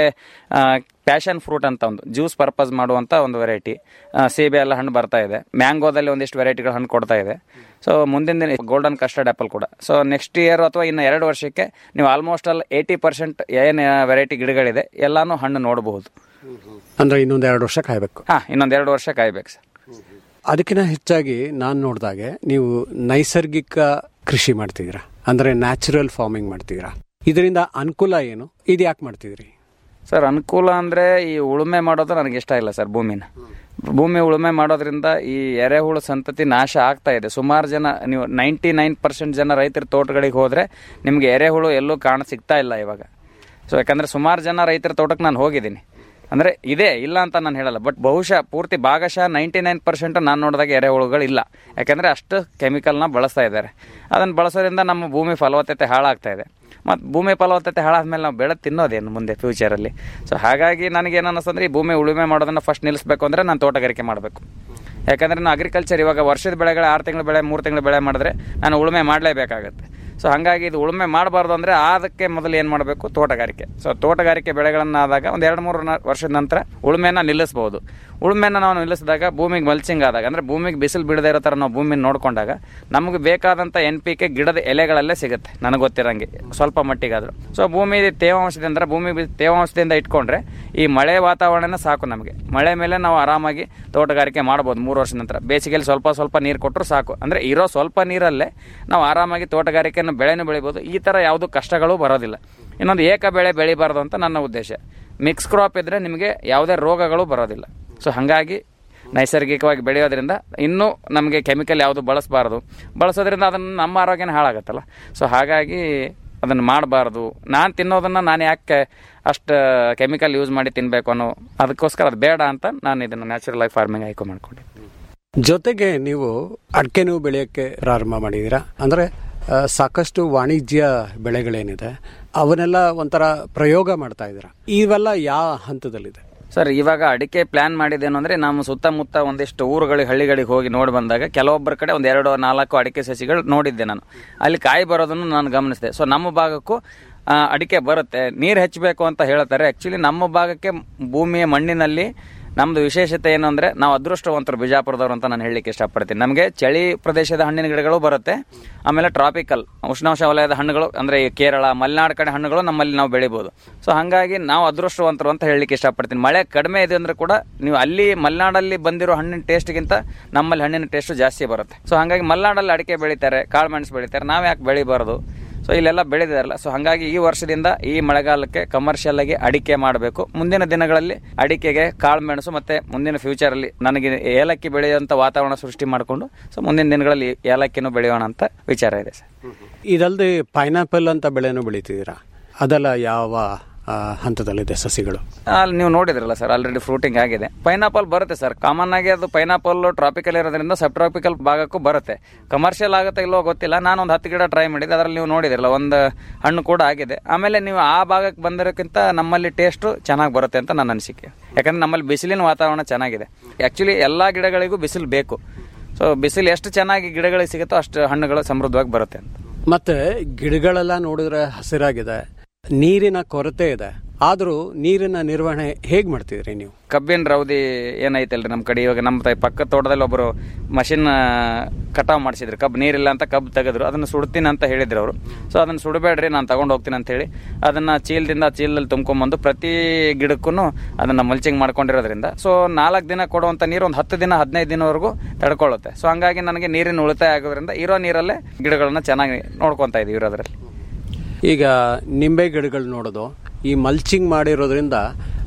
ಪ್ಯಾಷನ್ ಫ್ರೂಟ್ ಅಂತ ಒಂದು ಜ್ಯೂಸ್ ಪರ್ಪಸ್ ಮಾಡುವಂಥ ಒಂದು ವೆರೈಟಿ ಸೀಬೆ ಎಲ್ಲ ಹಣ್ಣು ಬರ್ತಾ ಇದೆ ಮ್ಯಾಂಗೋದಲ್ಲಿ ಒಂದಿಷ್ಟು ವೆರೈಟಿಗಳು ಹಣ್ಣು ಕೊಡ್ತಾ ಇದೆ ಸೊ ಮುಂದಿನ ದಿನ ಗೋಲ್ಡನ್ ಕಸ್ಟರ್ಡ್ ಆ್ಯಪಲ್ ಕೂಡ ಸೊ ನೆಕ್ಸ್ಟ್ ಇಯರ್ ಅಥವಾ ಇನ್ನು ಎರಡು ವರ್ಷಕ್ಕೆ ನೀವು ಆಲ್ಮೋಸ್ಟ್ ಅಲ್ಲಿ ಏಯ್ಟಿ ಪರ್ಸೆಂಟ್ ಏನು ವೆರೈಟಿ ಗಿಡಗಳಿದೆ ಎಲ್ಲಾನು ಹಣ್ಣು ನೋಡಬಹುದು ಅಂದ್ರೆ ಇನ್ನೊಂದು ಎರಡು ವರ್ಷ ಕಾಯಬೇಕು ಹಾಂ ಇನ್ನೊಂದು ಎರಡು ವರ್ಷ ಕಾಯ್ಬೇಕು ಸರ್ ಅದಕ್ಕಿಂತ ಹೆಚ್ಚಾಗಿ ನಾನು ನೋಡಿದಾಗೆ ನೀವು ನೈಸರ್ಗಿಕ ಕೃಷಿ ಮಾಡ್ತಿದ್ದೀರಾ ಅಂದ್ರೆ ನ್ಯಾಚುರಲ್ ಫಾರ್ಮಿಂಗ್ ಮಾಡ್ತಿದ್ದೀರಾ ಇದರಿಂದ ಅನುಕೂಲ ಏನು ಇದು ಯಾಕೆ ಮಾಡ್ತಿದ್ರಿ ಸರ್ ಅನುಕೂಲ ಅಂದರೆ ಈ ಉಳುಮೆ ಮಾಡೋದು ನನಗೆ ಇಷ್ಟ ಇಲ್ಲ ಸರ್ ಭೂಮಿನ ಭೂಮಿ ಉಳುಮೆ ಮಾಡೋದ್ರಿಂದ ಈ ಎರೆಹುಳು ಸಂತತಿ ನಾಶ ಆಗ್ತಾ ಇದೆ ಸುಮಾರು ಜನ ನೀವು ನೈಂಟಿ ನೈನ್ ಪರ್ಸೆಂಟ್ ಜನ ರೈತರ ತೋಟಗಳಿಗೆ ಹೋದರೆ ನಿಮಗೆ ಎರೆಹುಳು ಎಲ್ಲೂ ಕಾಣ ಸಿಗ್ತಾ ಇಲ್ಲ ಇವಾಗ ಸೊ ಯಾಕಂದರೆ ಸುಮಾರು ಜನ ರೈತರ ತೋಟಕ್ಕೆ ನಾನು ಹೋಗಿದ್ದೀನಿ ಅಂದರೆ ಇದೆ ಇಲ್ಲ ಅಂತ ನಾನು ಹೇಳಲ್ಲ ಬಟ್ ಬಹುಶಃ ಪೂರ್ತಿ ಭಾಗಶಃ ನೈಂಟಿ ನೈನ್ ಪರ್ಸೆಂಟ್ ನಾನು ನೋಡಿದಾಗ ಎರೆಹುಳುಗಳು ಇಲ್ಲ ಯಾಕಂದರೆ ಅಷ್ಟು ಕೆಮಿಕಲ್ನ ಬಳಸ್ತಾ ಇದ್ದಾರೆ ಅದನ್ನು ಬಳಸೋದ್ರಿಂದ ನಮ್ಮ ಭೂಮಿ ಫಲವತ್ತತೆ ಹಾಳಾಗ್ತಾ ಇದೆ ಮತ್ತು ಭೂಮಿ ಫಲವತ್ತತೆ ಹಾಳಾದ್ಮೇಲೆ ನಾವು ಬೆಳೆ ತಿನ್ನೋದೇನು ಮುಂದೆ ಫ್ಯೂಚರಲ್ಲಿ ಸೊ ಹಾಗಾಗಿ ನನಗೇನು ಅನ್ನಿಸ್ತಂದ್ರೆ ಈ ಭೂಮಿ ಉಳುಮೆ ಮಾಡೋದನ್ನು ಫಸ್ಟ್ ನಿಲ್ಲಿಸಬೇಕು ಅಂದರೆ ನಾನು ತೋಟಗಾರಿಕೆ ಮಾಡಬೇಕು ಯಾಕಂದರೆ ನಾನು ಅಗ್ರಿಕಲ್ಚರ್ ಇವಾಗ ವರ್ಷದ ಬೆಳೆಗಳು ಆರು ತಿಂಗಳ ಬೆಳೆ ಮೂರು ತಿಂಗಳ ಬೆಳೆ ಮಾಡಿದ್ರೆ ನಾನು ಉಳುಮೆ ಮಾಡಲೇಬೇಕಾಗತ್ತೆ ಸೊ ಹಾಗಾಗಿ ಇದು ಉಳುಮೆ ಮಾಡಬಾರ್ದು ಅಂದರೆ ಅದಕ್ಕೆ ಮೊದಲು ಏನು ಮಾಡಬೇಕು ತೋಟಗಾರಿಕೆ ಸೊ ತೋಟಗಾರಿಕೆ ಬೆಳೆಗಳನ್ನು ಆದಾಗ ಒಂದು ಎರಡು ಮೂರು ನ- ವರ್ಷದ ನಂತರ ಉಳುಮೆನ ನಿಲ್ಲಿಸ್ಬೋದು ಉಳುಮೆನ ನಾವು ನಿಲ್ಲಿಸಿದಾಗ ಭೂಮಿಗೆ ಮಲ್ಚಿಂಗ್ ಆದಾಗ ಅಂದರೆ ಭೂಮಿಗೆ ಬಿಸಿಲು ಬಿಡದೇ ಇರೋ ಥರ ನಾವು ಭೂಮಿನ ನೋಡಿಕೊಂಡಾಗ ನಮಗೆ ಬೇಕಾದಂಥ ಎನ್ ಪಿ ಕೆ ಗಿಡದ ಎಲೆಗಳಲ್ಲೇ ಸಿಗುತ್ತೆ ನನಗೆ ಗೊತ್ತಿರಂಗೆ ಸ್ವಲ್ಪ ಮಟ್ಟಿಗಾದರೂ ಸೊ ಭೂಮಿ ತೇವಾಂಶದಿಂದ ಭೂಮಿ ಬಿ- ತೇವಾಂಶದಿಂದ ಇಟ್ಕೊಂಡ್ರೆ ಈ ಮಳೆ ವಾತಾವರಣನೇ ಸಾಕು ನಮಗೆ ಮಳೆ ಮೇಲೆ ನಾವು ಆರಾಮಾಗಿ ತೋಟಗಾರಿಕೆ ಮಾಡ್ಬೋದು ಮೂರು ವರ್ಷದ ನಂತರ ಬೇಸಿಗೆಯಲ್ಲಿ ಸ್ವಲ್ಪ ಸ್ವಲ್ಪ ನೀರು ಕೊಟ್ಟರು ಸಾಕು ಅಂದರೆ ಇರೋ ಸ್ವಲ್ಪ ನೀರಲ್ಲೇ ನಾವು ಆರಾಮಾಗಿ ತೋಟಗಾರಿಕೆಯನ್ನು ಬೆಳೆನೂ ಬೆಳಿಬೋದು ಈ ಥರ ಯಾವುದೂ ಕಷ್ಟಗಳು ಬರೋದಿಲ್ಲ ಇನ್ನೊಂದು ಏಕ ಬೆಳೆ ಬೆಳಿಬಾರ್ದು ಅಂತ ನನ್ನ ಉದ್ದೇಶ ಮಿಕ್ಸ್ ಕ್ರಾಪ್ ಇದ್ದರೆ ನಿಮಗೆ ಯಾವುದೇ ರೋಗಗಳು ಬರೋದಿಲ್ಲ ಸೊ ಹಾಗಾಗಿ ನೈಸರ್ಗಿಕವಾಗಿ ಬೆಳೆಯೋದ್ರಿಂದ ಇನ್ನೂ ನಮಗೆ ಕೆಮಿಕಲ್ ಯಾವುದು ಬಳಸಬಾರ್ದು ಬಳಸೋದ್ರಿಂದ ಅದನ್ನು ನಮ್ಮ ಆರೋಗ್ಯನ ಹಾಳಾಗತ್ತಲ್ಲ ಸೊ ಹಾಗಾಗಿ ಅದನ್ನು ಮಾಡಬಾರ್ದು ನಾನು ತಿನ್ನೋದನ್ನು ನಾನು ಯಾಕೆ ಅಷ್ಟು ಕೆಮಿಕಲ್ ಯೂಸ್ ಮಾಡಿ ತಿನ್ನಬೇಕು ಅನ್ನೋ ಅದಕ್ಕೋಸ್ಕರ ಅದು ಬೇಡ ಅಂತ ನಾನು ಇದನ್ನು ನ್ಯಾಚುರಲ್ ಆಗಿ ಫಾರ್ಮಿಂಗ್ ಆಯ್ಕೆ ಮಾಡ್ಕೊಂಡೆ ಜೊತೆಗೆ ನೀವು ಅಡಿಕೆನೂ ಬೆಳೆಯೋಕ್ಕೆ ಪ್ರಾರಂಭ ಮಾಡಿದ್ದೀರಾ ಅಂದ್ರೆ ಆ, ಸಾಕಷ್ಟು ವಾಣಿಜ್ಯ ಬೆಳೆಗಳೇನಿದೆ ಅವನ್ನೆಲ್ಲ ಒಂಥರ ಪ್ರಯೋಗ ಮಾಡ್ತಾ ಇದ್ದೀರಾ ಇವೆಲ್ಲ ಯಾವ ಹಂತದಲ್ಲಿದೆ ಸರ್ ಇವಾಗ ಅಡಿಕೆ ಪ್ಲಾನ್ ಮಾಡಿದ್ದೇನು ಅಂದರೆ ನಮ್ಮ ಸುತ್ತಮುತ್ತ ಒಂದಿಷ್ಟು ಊರುಗಳಿಗೆ ಹಳ್ಳಿಗಳಿಗೆ ಹೋಗಿ ನೋಡಿ ಬಂದಾಗ ಕೆಲವೊಬ್ಬರ ಕಡೆ ಒಂದು ಎರಡು ನಾಲ್ಕು ಅಡಿಕೆ ಸಸಿಗಳು ನೋಡಿದ್ದೆ ನಾನು ಅಲ್ಲಿ ಕಾಯಿ ಬರೋದನ್ನು ನಾನು ಗಮನಿಸಿದೆ ಸೊ ನಮ್ಮ ಭಾಗಕ್ಕೂ ಆ, ಅಡಿಕೆ ಬರುತ್ತೆ ನೀರು ಹೆಚ್ಚಬೇಕು ಅಂತ ಹೇಳ್ತಾರೆ ಆ್ಯಕ್ಚುಲಿ ನಮ್ಮ ಭಾಗಕ್ಕೆ ಭೂಮಿಯ ಮಣ್ಣಿನಲ್ಲಿ ನಮ್ದು ವಿಶೇಷತೆ ಏನು ಅಂದರೆ ನಾವು ಅದೃಷ್ಟವಂತರು ಬಿಜಾಪುರದವರು ಅಂತ ನಾನು ಹೇಳಲಿಕ್ಕೆ ಇಷ್ಟಪಡ್ತೀನಿ ನಮಗೆ ಚಳಿ ಪ್ರದೇಶದ ಹಣ್ಣಿನ ಗಿಡಗಳು ಬರುತ್ತೆ ಆಮೇಲೆ ಟ್ರಾಪಿಕಲ್ ಉಷ್ಣಾಂಶ ವಲಯದ ಹಣ್ಣುಗಳು ಅಂದರೆ ಈ ಕೇರಳ ಮಲೆನಾಡು ಕಡೆ ಹಣ್ಣುಗಳು ನಮ್ಮಲ್ಲಿ ನಾವು ಬೆಳಿಬೋದು ಸೊ ಹಾಗಾಗಿ ನಾವು ಅದೃಷ್ಟವಂತರು ಅಂತ ಹೇಳಲಿಕ್ಕೆ ಇಷ್ಟಪಡ್ತೀನಿ ಮಳೆ ಕಡಿಮೆ ಇದೆ ಅಂದರೆ ಕೂಡ ನೀವು ಅಲ್ಲಿ ಮಲೆನಾಡಲ್ಲಿ ಬಂದಿರೋ ಹಣ್ಣಿನ ಟೇಸ್ಟ್ಗಿಂತ ನಮ್ಮಲ್ಲಿ ಹಣ್ಣಿನ ಟೇಸ್ಟ್ ಜಾಸ್ತಿ ಬರುತ್ತೆ ಸೊ ಹಾಗಾಗಿ ಮಲೆನಾಡಲ್ಲಿ ಅಡಿಕೆ ಬೆಳಿತಾರೆ ಕಾಳುಮೆಣಸು ಬೆಳಿತಾರೆ ನಾವು ಯಾಕೆ ಬೆಳಿಬಾರ್ದು ಸೊ ಇಲ್ಲೆಲ್ಲ ಬೆಳೆದಿದಾರಲ್ಲ ಸೊ ಹಾಗಾಗಿ ಈ ವರ್ಷದಿಂದ ಈ ಮಳೆಗಾಲಕ್ಕೆ ಕಮರ್ಷಿಯಲ್ ಆಗಿ ಅಡಿಕೆ ಮಾಡಬೇಕು ಮುಂದಿನ ದಿನಗಳಲ್ಲಿ ಅಡಿಕೆಗೆ ಕಾಳುಮೆಣಸು ಮತ್ತೆ ಮುಂದಿನ ಫ್ಯೂಚರಲ್ಲಿ ನನಗೆ ಏಲಕ್ಕಿ ಬೆಳೆಯುವಂತ ವಾತಾವರಣ ಸೃಷ್ಟಿ ಮಾಡಿಕೊಂಡು ಸೊ ಮುಂದಿನ ದಿನಗಳಲ್ಲಿ ಏಲಕ್ಕಿನೂ ಬೆಳೆಯೋಣ ಅಂತ ವಿಚಾರ ಇದೆ ಸರ್ ಇದಲ್ಲದೆ ಪೈನಾಪಲ್ ಅಂತ ಬೆಳೆನೂ ಬೆಳಿತಿದ್ದೀರಾ ಅದೆಲ್ಲ ಯಾವ ಆ, ಹಂತದಲ್ಲಿದೆ ಸಸಿಗಳು ಅಲ್ಲಿ ನೀವು ನೋಡಿದ್ರಲ್ಲ ಸರ್ ಆಲ್ರೆಡಿ ಫ್ರೂಟಿಂಗ್ ಆಗಿದೆ ಪೈನಾಪಲ್ ಬರುತ್ತೆ ಸರ್ ಕಾಮನ್ ಆಗಿ ಅದು ಪೈನಾಪಲ್ ಟ್ರಾಪಿಕಲ್ ಇರೋದ್ರಿಂದ ಸಬ್ ಟ್ರಾಪಿಕಲ್ ಭಾಗಕ್ಕೂ ಬರುತ್ತೆ ಕಮರ್ಷಿಯಲ್ ಆಗುತ್ತೆ ಇಲ್ಲೋ ಗೊತ್ತಿಲ್ಲ ನಾನು ಒಂದು ಹತ್ತು ಗಿಡ ಟ್ರೈ ಮಾಡಿದ್ದೆ ಅದರಲ್ಲಿ ನೀವು ನೋಡಿದ್ರಲ್ಲ ಒಂದು ಹಣ್ಣು ಕೂಡ ಆಗಿದೆ ಆಮೇಲೆ ನೀವು ಆ ಭಾಗಕ್ಕೆ ಬಂದಿರೋಕ್ಕಿಂತ ನಮ್ಮಲ್ಲಿ ಟೇಸ್ಟು ಚೆನ್ನಾಗಿ ಬರುತ್ತೆ ಅಂತ ನನ್ನ ಅನಿಸಿಕೆ ಯಾಕಂದ್ರೆ ನಮ್ಮಲ್ಲಿ ಬಿಸಿಲಿನ ವಾತಾವರಣ ಚೆನ್ನಾಗಿದೆ ಆ್ಯಕ್ಚುಲಿ ಎಲ್ಲ ಗಿಡಗಳಿಗೂ ಬಿಸಿಲು ಬೇಕು ಸೊ ಬಿಸಿಲು ಎಷ್ಟು ಚೆನ್ನಾಗಿ ಗಿಡಗಳಿಗೆ ಸಿಗುತ್ತೋ ಅಷ್ಟು ಹಣ್ಣುಗಳು ಸಮೃದ್ಧವಾಗಿ ಬರುತ್ತೆ ಅಂತ ಮತ್ತೆ ಗಿಡಗಳೆಲ್ಲ ನೋಡಿದ್ರೆ ಹಸಿರಾಗಿದೆ ನೀರಿನ ಕೊರತೆ ಇದೆ ಆದರೂ ನೀರಿನ ನಿರ್ವಹಣೆ ಹೇಗ್ ಮಾಡ್ತಿದ್ರಿ ನೀವು ಕಬ್ಬಿನ ರೌದಿ ಏನೈತಲ್ರಿ ನಮ್ಮ ಕಡೆ ಇವಾಗ ನಮ್ಮ ತ- ಪಕ್ಕದ ತೋಟದಲ್ಲಿ ಒಬ್ಬರು ಮಷಿನ್ ಕಟಾವ್ ಮಾಡಿಸಿದ್ರು ಕಬ್ಬು ನೀರಿಲ್ಲ ಅಂತ ಕಬ್ಬು ತೆಗೆದ್ರು ಅದನ್ನು ಸುಡ್ತೀನಿ ಅಂತ ಹೇಳಿದ್ರು ಅವರು ಸೊ ಅದನ್ನು ಸುಡಬೇಡ್ರಿ ನಾನು ತಗೊಂಡು ಹೋಗ್ತೀನಿ ಅಂತ ಹೇಳಿ ಅದನ್ನ ಚೀಲದಿಂದ ಚೀಲದಲ್ಲಿ ತುಂಬ್ಕೊಂಬಂದು ಪ್ರತಿ ಗಿಡಕ್ಕೂ ಅದನ್ನ ಮಲ್ಚಿಂಗ್ ಮಾಡ್ಕೊಂಡಿರೋದ್ರಿಂದ ಸೊ ನಾಲ್ಕು ದಿನ ಕೊಡುವಂತ ನೀರು ಒಂದು ಹತ್ತು ದಿನ ಹದಿನೈದು ದಿನವರೆಗೂ ತಡ್ಕೊಳ್ಳುತ್ತೆ ಸೊ ಹಂಗಾಗಿ ನನಗೆ ನೀರಿನ ಉಳಿತಾಯ ಆಗೋದ್ರಿಂದ ಇರೋ ನೀರಲ್ಲೇ ಗಿಡಗಳನ್ನ ಚೆನ್ನಾಗಿ ನೋಡ್ಕೊತಾ ಇದೀವಿ ಇರೋದ್ರಲ್ಲಿ ಈಗ ನಿಂಬೆ ಗಿಡಗಳು ನೋಡೋದು ಈ ಮಲ್ಚಿಂಗ್ ಮಾಡಿರೋದ್ರಿಂದ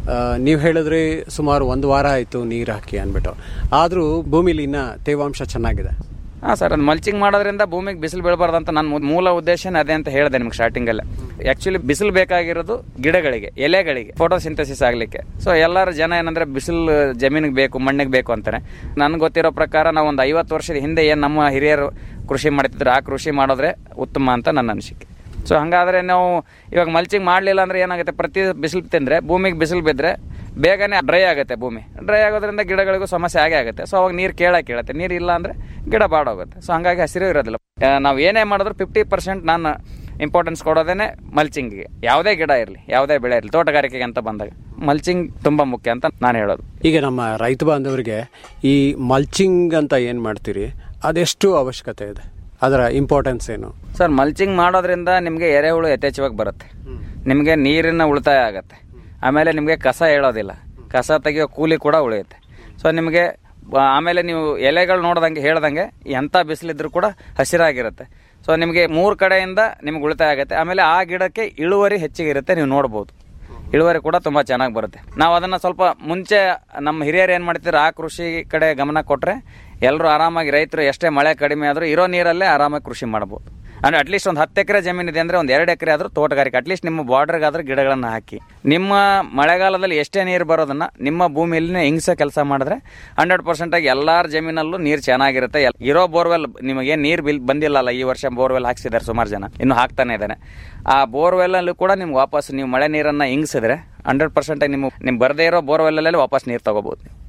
ನೀವು ಹೇಳಿದ್ರಿ ಸುಮಾರು ಒಂದು ವಾರ ಆಯಿತು ನೀರು ಹಾಕಿ ಅಂದ್ಬಿಟ್ಟು ಆದರೂ ಭೂಮಿಲಿ ಇನ್ನ ತೇವಾಂಶ ಚೆನ್ನಾಗಿದೆ ಹಾಂ ಸರ್ ಅದು ಮಲ್ಚಿಂಗ್ ಮಾಡೋದ್ರಿಂದ ಭೂಮಿಗೆ ಬಿಸಿಲು ಬೀಳಬಾರ್ದು ಅಂತ ನನ್ನ ಮೂಲ ಉದ್ದೇಶನೇ ಅದೇ ಅಂತ ಹೇಳಿದೆ ನಿಮ್ಗೆ ಸ್ಟಾರ್ಟಿಂಗಲ್ಲೇ ಆ್ಯಕ್ಚುಲಿ ಬಿಸಿಲು ಬೇಕಾಗಿರೋದು ಗಿಡಗಳಿಗೆ ಎಲೆಗಳಿಗೆ ಫೋಟೋಸಿಂಥಸಿಸ್ ಆಗಲಿಕ್ಕೆ ಸೊ ಎಲ್ಲರ ಜನ ಏನಂದ್ರೆ ಬಿಸಿಲು ಜಮೀನಿಗೆ ಬೇಕು ಮಣ್ಣಿಗೆ ಬೇಕು ಅಂತಾರೆ ನನಗೆ ಗೊತ್ತಿರೋ ಪ್ರಕಾರ ನಾವು ಒಂದು ಐವತ್ತು ವರ್ಷದ ಹಿಂದೆ ಏನು ನಮ್ಮ ಹಿರಿಯರು ಕೃಷಿ ಮಾಡ್ತಿದ್ರು ಆ ಕೃಷಿ ಮಾಡೋದ್ರೆ ಉತ್ತಮ ಅಂತ ನನ್ನ ಅನಿಸಿಕೆ ಸೊ ಹಾಗಾದ್ರೆ ನಾವು ಇವಾಗ ಮಲ್ಚಿಂಗ್ ಮಾಡಲಿಲ್ಲ ಅಂದ್ರೆ ಏನಾಗುತ್ತೆ ಪ್ರತಿ ಬಿಸಿಲು ತಿಂದರೆ ಭೂಮಿಗೆ ಬಿಸಿಲು ಬಿದ್ದರೆ ಬೇಗನೆ ಡ್ರೈ ಆಗುತ್ತೆ ಭೂಮಿ ಡ್ರೈ ಆಗೋದ್ರಿಂದ ಗಿಡಗಳಿಗೂ ಸಮಸ್ಯೆ ಆಗೇ ಆಗುತ್ತೆ ಸೊ ಅವಾಗ ನೀರು ಕೇಳಕ್ಕೆ ಕೇಳುತ್ತೆ ನೀರು ಇಲ್ಲ ಅಂದರೆ ಗಿಡ ಬಾಡೋಗುತ್ತೆ ಸೊ ಹಂಗಾಗಿ ಹಸಿರು ಇರೋದಿಲ್ಲ ಆ, ನಾವು ಏನೇ ಮಾಡಿದ್ರು ಫಿಫ್ಟಿ ಪರ್ಸೆಂಟ್ ನಾನು ಇಂಪಾರ್ಟೆನ್ಸ್ ಕೊಡೋದೇನೆ ಮಲ್ಚಿಂಗಿಗೆ ಯಾವುದೇ ಗಿಡ ಇರಲಿ ಯಾವುದೇ ಬೆಳೆ ಇರಲಿ ತೋಟಗಾರಿಕೆಗೆ ಅಂತ ಬಂದಾಗ ಮಲ್ಚಿಂಗ್ ತುಂಬ ಮುಖ್ಯ ಅಂತ ನಾನು ಹೇಳೋದು ಈಗ ನಮ್ಮ ರೈತ ಬಾಂಧವರಿಗೆ ಈ ಮಲ್ಚಿಂಗ್ ಅಂತ ಏನು ಮಾಡ್ತೀರಿ ಅದೆಷ್ಟು ಅವಶ್ಯಕತೆ ಇದೆ ಅದರ ಇಂಪಾರ್ಟೆನ್ಸ್ ಏನು ಸರ್ ಮಲ್ಚಿಂಗ್ ಮಾಡೋದ್ರಿಂದ ನಿಮಗೆ ಎರೆಹುಳು ಯಥೇಚ್ಛವಾಗಿ ಬರುತ್ತೆ ನಿಮಗೆ ನೀರಿನ ಉಳಿತಾಯ ಆಗುತ್ತೆ ಆಮೇಲೆ ನಿಮಗೆ ಕಸ ಹೇಳೋದಿಲ್ಲ ಕಸ ತೆಗಿಯೋ ಕೂಲಿ ಕೂಡ ಉಳಿಯುತ್ತೆ ಸೊ ನಿಮಗೆ ಬ- ಆಮೇಲೆ ನೀವು ಎಲೆಗಳು ನೋಡ್ದಂಗೆ ಹೇಳ್ದಂಗೆ ಎಂಥ ಬಿಸಿಲಿದ್ರು ಕೂಡ ಹಸಿರಾಗಿರುತ್ತೆ ಸೊ ನಿಮಗೆ ಮೂರು ಕಡೆಯಿಂದ ನಿಮ್ಗೆ ಉಳಿತಾಯ ಆಗುತ್ತೆ ಆಮೇಲೆ ಆ ಗಿಡಕ್ಕೆ ಇಳುವರಿ ಹೆಚ್ಚಿಗೆ ಇರುತ್ತೆ ನೀವು ನೋಡ್ಬೋದು ಇಳುವರಿ ಕೂಡ ತುಂಬ ಚೆನ್ನಾಗಿ ಬರುತ್ತೆ ನಾವು ಅದನ್ನು ಸ್ವಲ್ಪ ಮುಂಚೆ ನಮ್ಮ ಹಿರಿಯರು ಏನು ಮಾಡ್ತಿದ್ರು ಆ ಕೃಷಿ ಕಡೆ ಗಮನ ಕೊಟ್ಟರೆ ಎಲ್ಲರೂ ಆರಾಮಾಗಿ ರೈತರು ಎಷ್ಟೇ ಮಳೆ ಕಡಿಮೆ ಆದರೂ ಇರೋ ನೀರಲ್ಲೇ ಆರಾಮಾಗಿ ಕೃಷಿ ಮಾಡ್ಬೋದು ಅಂದರೆ ಅಟ್ಲೀಸ್ಟ್ ಒಂದು ಹತ್ತು ಎಕರೆ ಜಮೀನು ಇದೆ ಅಂದರೆ ಒಂದು ಎರಡು ಎಕರೆ ಆದರೂ ತೋಟಗಾರಿಕೆ ಅಟ್ಲೀಸ್ಟ್ ನಿಮ್ಮ ಬಾರ್ಡರ್ಗಾದ್ರೂ ಗಿಡಗಳನ್ನು ಹಾಕಿ ನಿಮ್ಮ ಮಳೆಗಾಲದಲ್ಲಿ ಎಷ್ಟೇ ನೀರು ಬರೋದನ್ನ ನಿಮ್ಮ ಭೂಮಿಯಲ್ಲಿನೇ ಹಿಂಗ್ಸೋ ಕೆಲಸ ಮಾಡಿದ್ರೆ ಹಂಡ್ರೆಡ್ ಪರ್ಸೆಂಟ್ ಆಗಿ ಎಲ್ಲಾರ ಜಮೀನಲ್ಲೂ ನೀರು ಚೆನ್ನಾಗಿರುತ್ತೆ ಎಲ್- ಇರೋ ಬೋರ್ವೆಲ್ ನಿಮಗೆ ನೀರು ಬಿಲ್ ಬಂದಿಲ್ಲಲ್ಲ ಈ ವರ್ಷ ಬೋರ್ವೆಲ್ ಹಾಕ್ಸಿದ್ದಾರೆ ಸುಮಾರು ಜನ ಇನ್ನು ಹಾಕ್ತಾನೆ ಇದ್ದಾನೆ ಆ ಬೋರ್ವೆಲ್ಲಲ್ಲೂ ಕೂಡ ನಿಮ್ಗೆ ವಾಪಸ್ ನೀವು ಮಳೆ ನೀರನ್ನು ಹಿಂಗ್ಸಿದ್ರೆ ಹಂಡ್ರೆಡ್ ಪರ್ಸೆಂಟ್ ಆಗಿ ನಿಮ್ಮ ನಿಮ್ಗೆ ಬರದೇ ಇರೋ ಬೋರ್ವೆಲ್ಲಲ್ಲಿ ವಾಪಸ್ ನೀರು ತಗೋಬಹುದು ನೀವು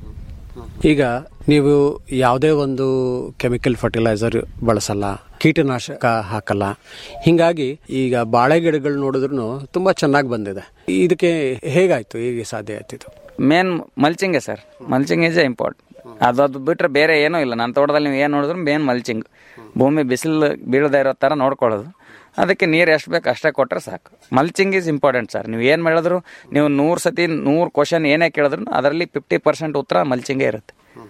ಈಗ ನೀವು ಯಾವುದೇ ಒಂದು ಕೆಮಿಕಲ್ ಫರ್ಟಿಲೈಸರ್ ಬಳಸಲ್ಲ ಕೀಟನಾಶಕ ಹಾಕಲ್ಲ ಹಿಂಗಾಗಿ ಈಗ ಬಾಳೆ ಗಿಡಗಳು ನೋಡಿದ್ರು ತುಂಬಾ ಚೆನ್ನಾಗಿ ಬಂದಿದೆ ಇದಕ್ಕೆ ಹೇಗಾಯ್ತು ಹೇಗೆ ಸಾಧ್ಯ ಆಯ್ತು ಇದು ಮೇನ್ ಮಲ್ಚಿಂಗೇ ಸರ್ ಮಲ್ಚಿಂಗ್ ಈಸ್ ಇಂಪಾರ್ಟೆಂಟ್ ಅದು ಅದು ಬಿಟ್ಟರೆ ಬೇರೆ ಏನೂ ಇಲ್ಲ ನನ್ನ ತೋಟದಲ್ಲಿ ನೀವು ಏನು ನೋಡಿದ್ರು ಮೇನ್ ಮಲ್ಚಿಂಗ್ ಭೂಮಿ ಬಿಸಿಲು ಬೀಳದೇ ಇರೋ ಥರ ನೋಡ್ಕೊಳ್ಳೋದು ಅದಕ್ಕೆ ನೀರು ಎಷ್ಟು ಬೇಕು ಅಷ್ಟೇ ಕೊಟ್ಟರೆ ಸಾಕು ಮಲ್ಚಿಂಗ್ ಈಸ್ ಇಂಪಾರ್ಟೆಂಟ್ ಸರ್ ನೀವು ಏನು ಮಾಡಿದ್ರು ನೀವು ನೂರು ಸತಿ ನೂರು ಕ್ವಶನ್ ಏನೇ ಕೇಳಿದ್ರು ಅದರಲ್ಲಿ ಫಿಫ್ಟಿ ಪರ್ಸೆಂಟ್ ಉತ್ತರ ಮಲ್ಚಿಂಗೇ ಇರುತ್ತೆ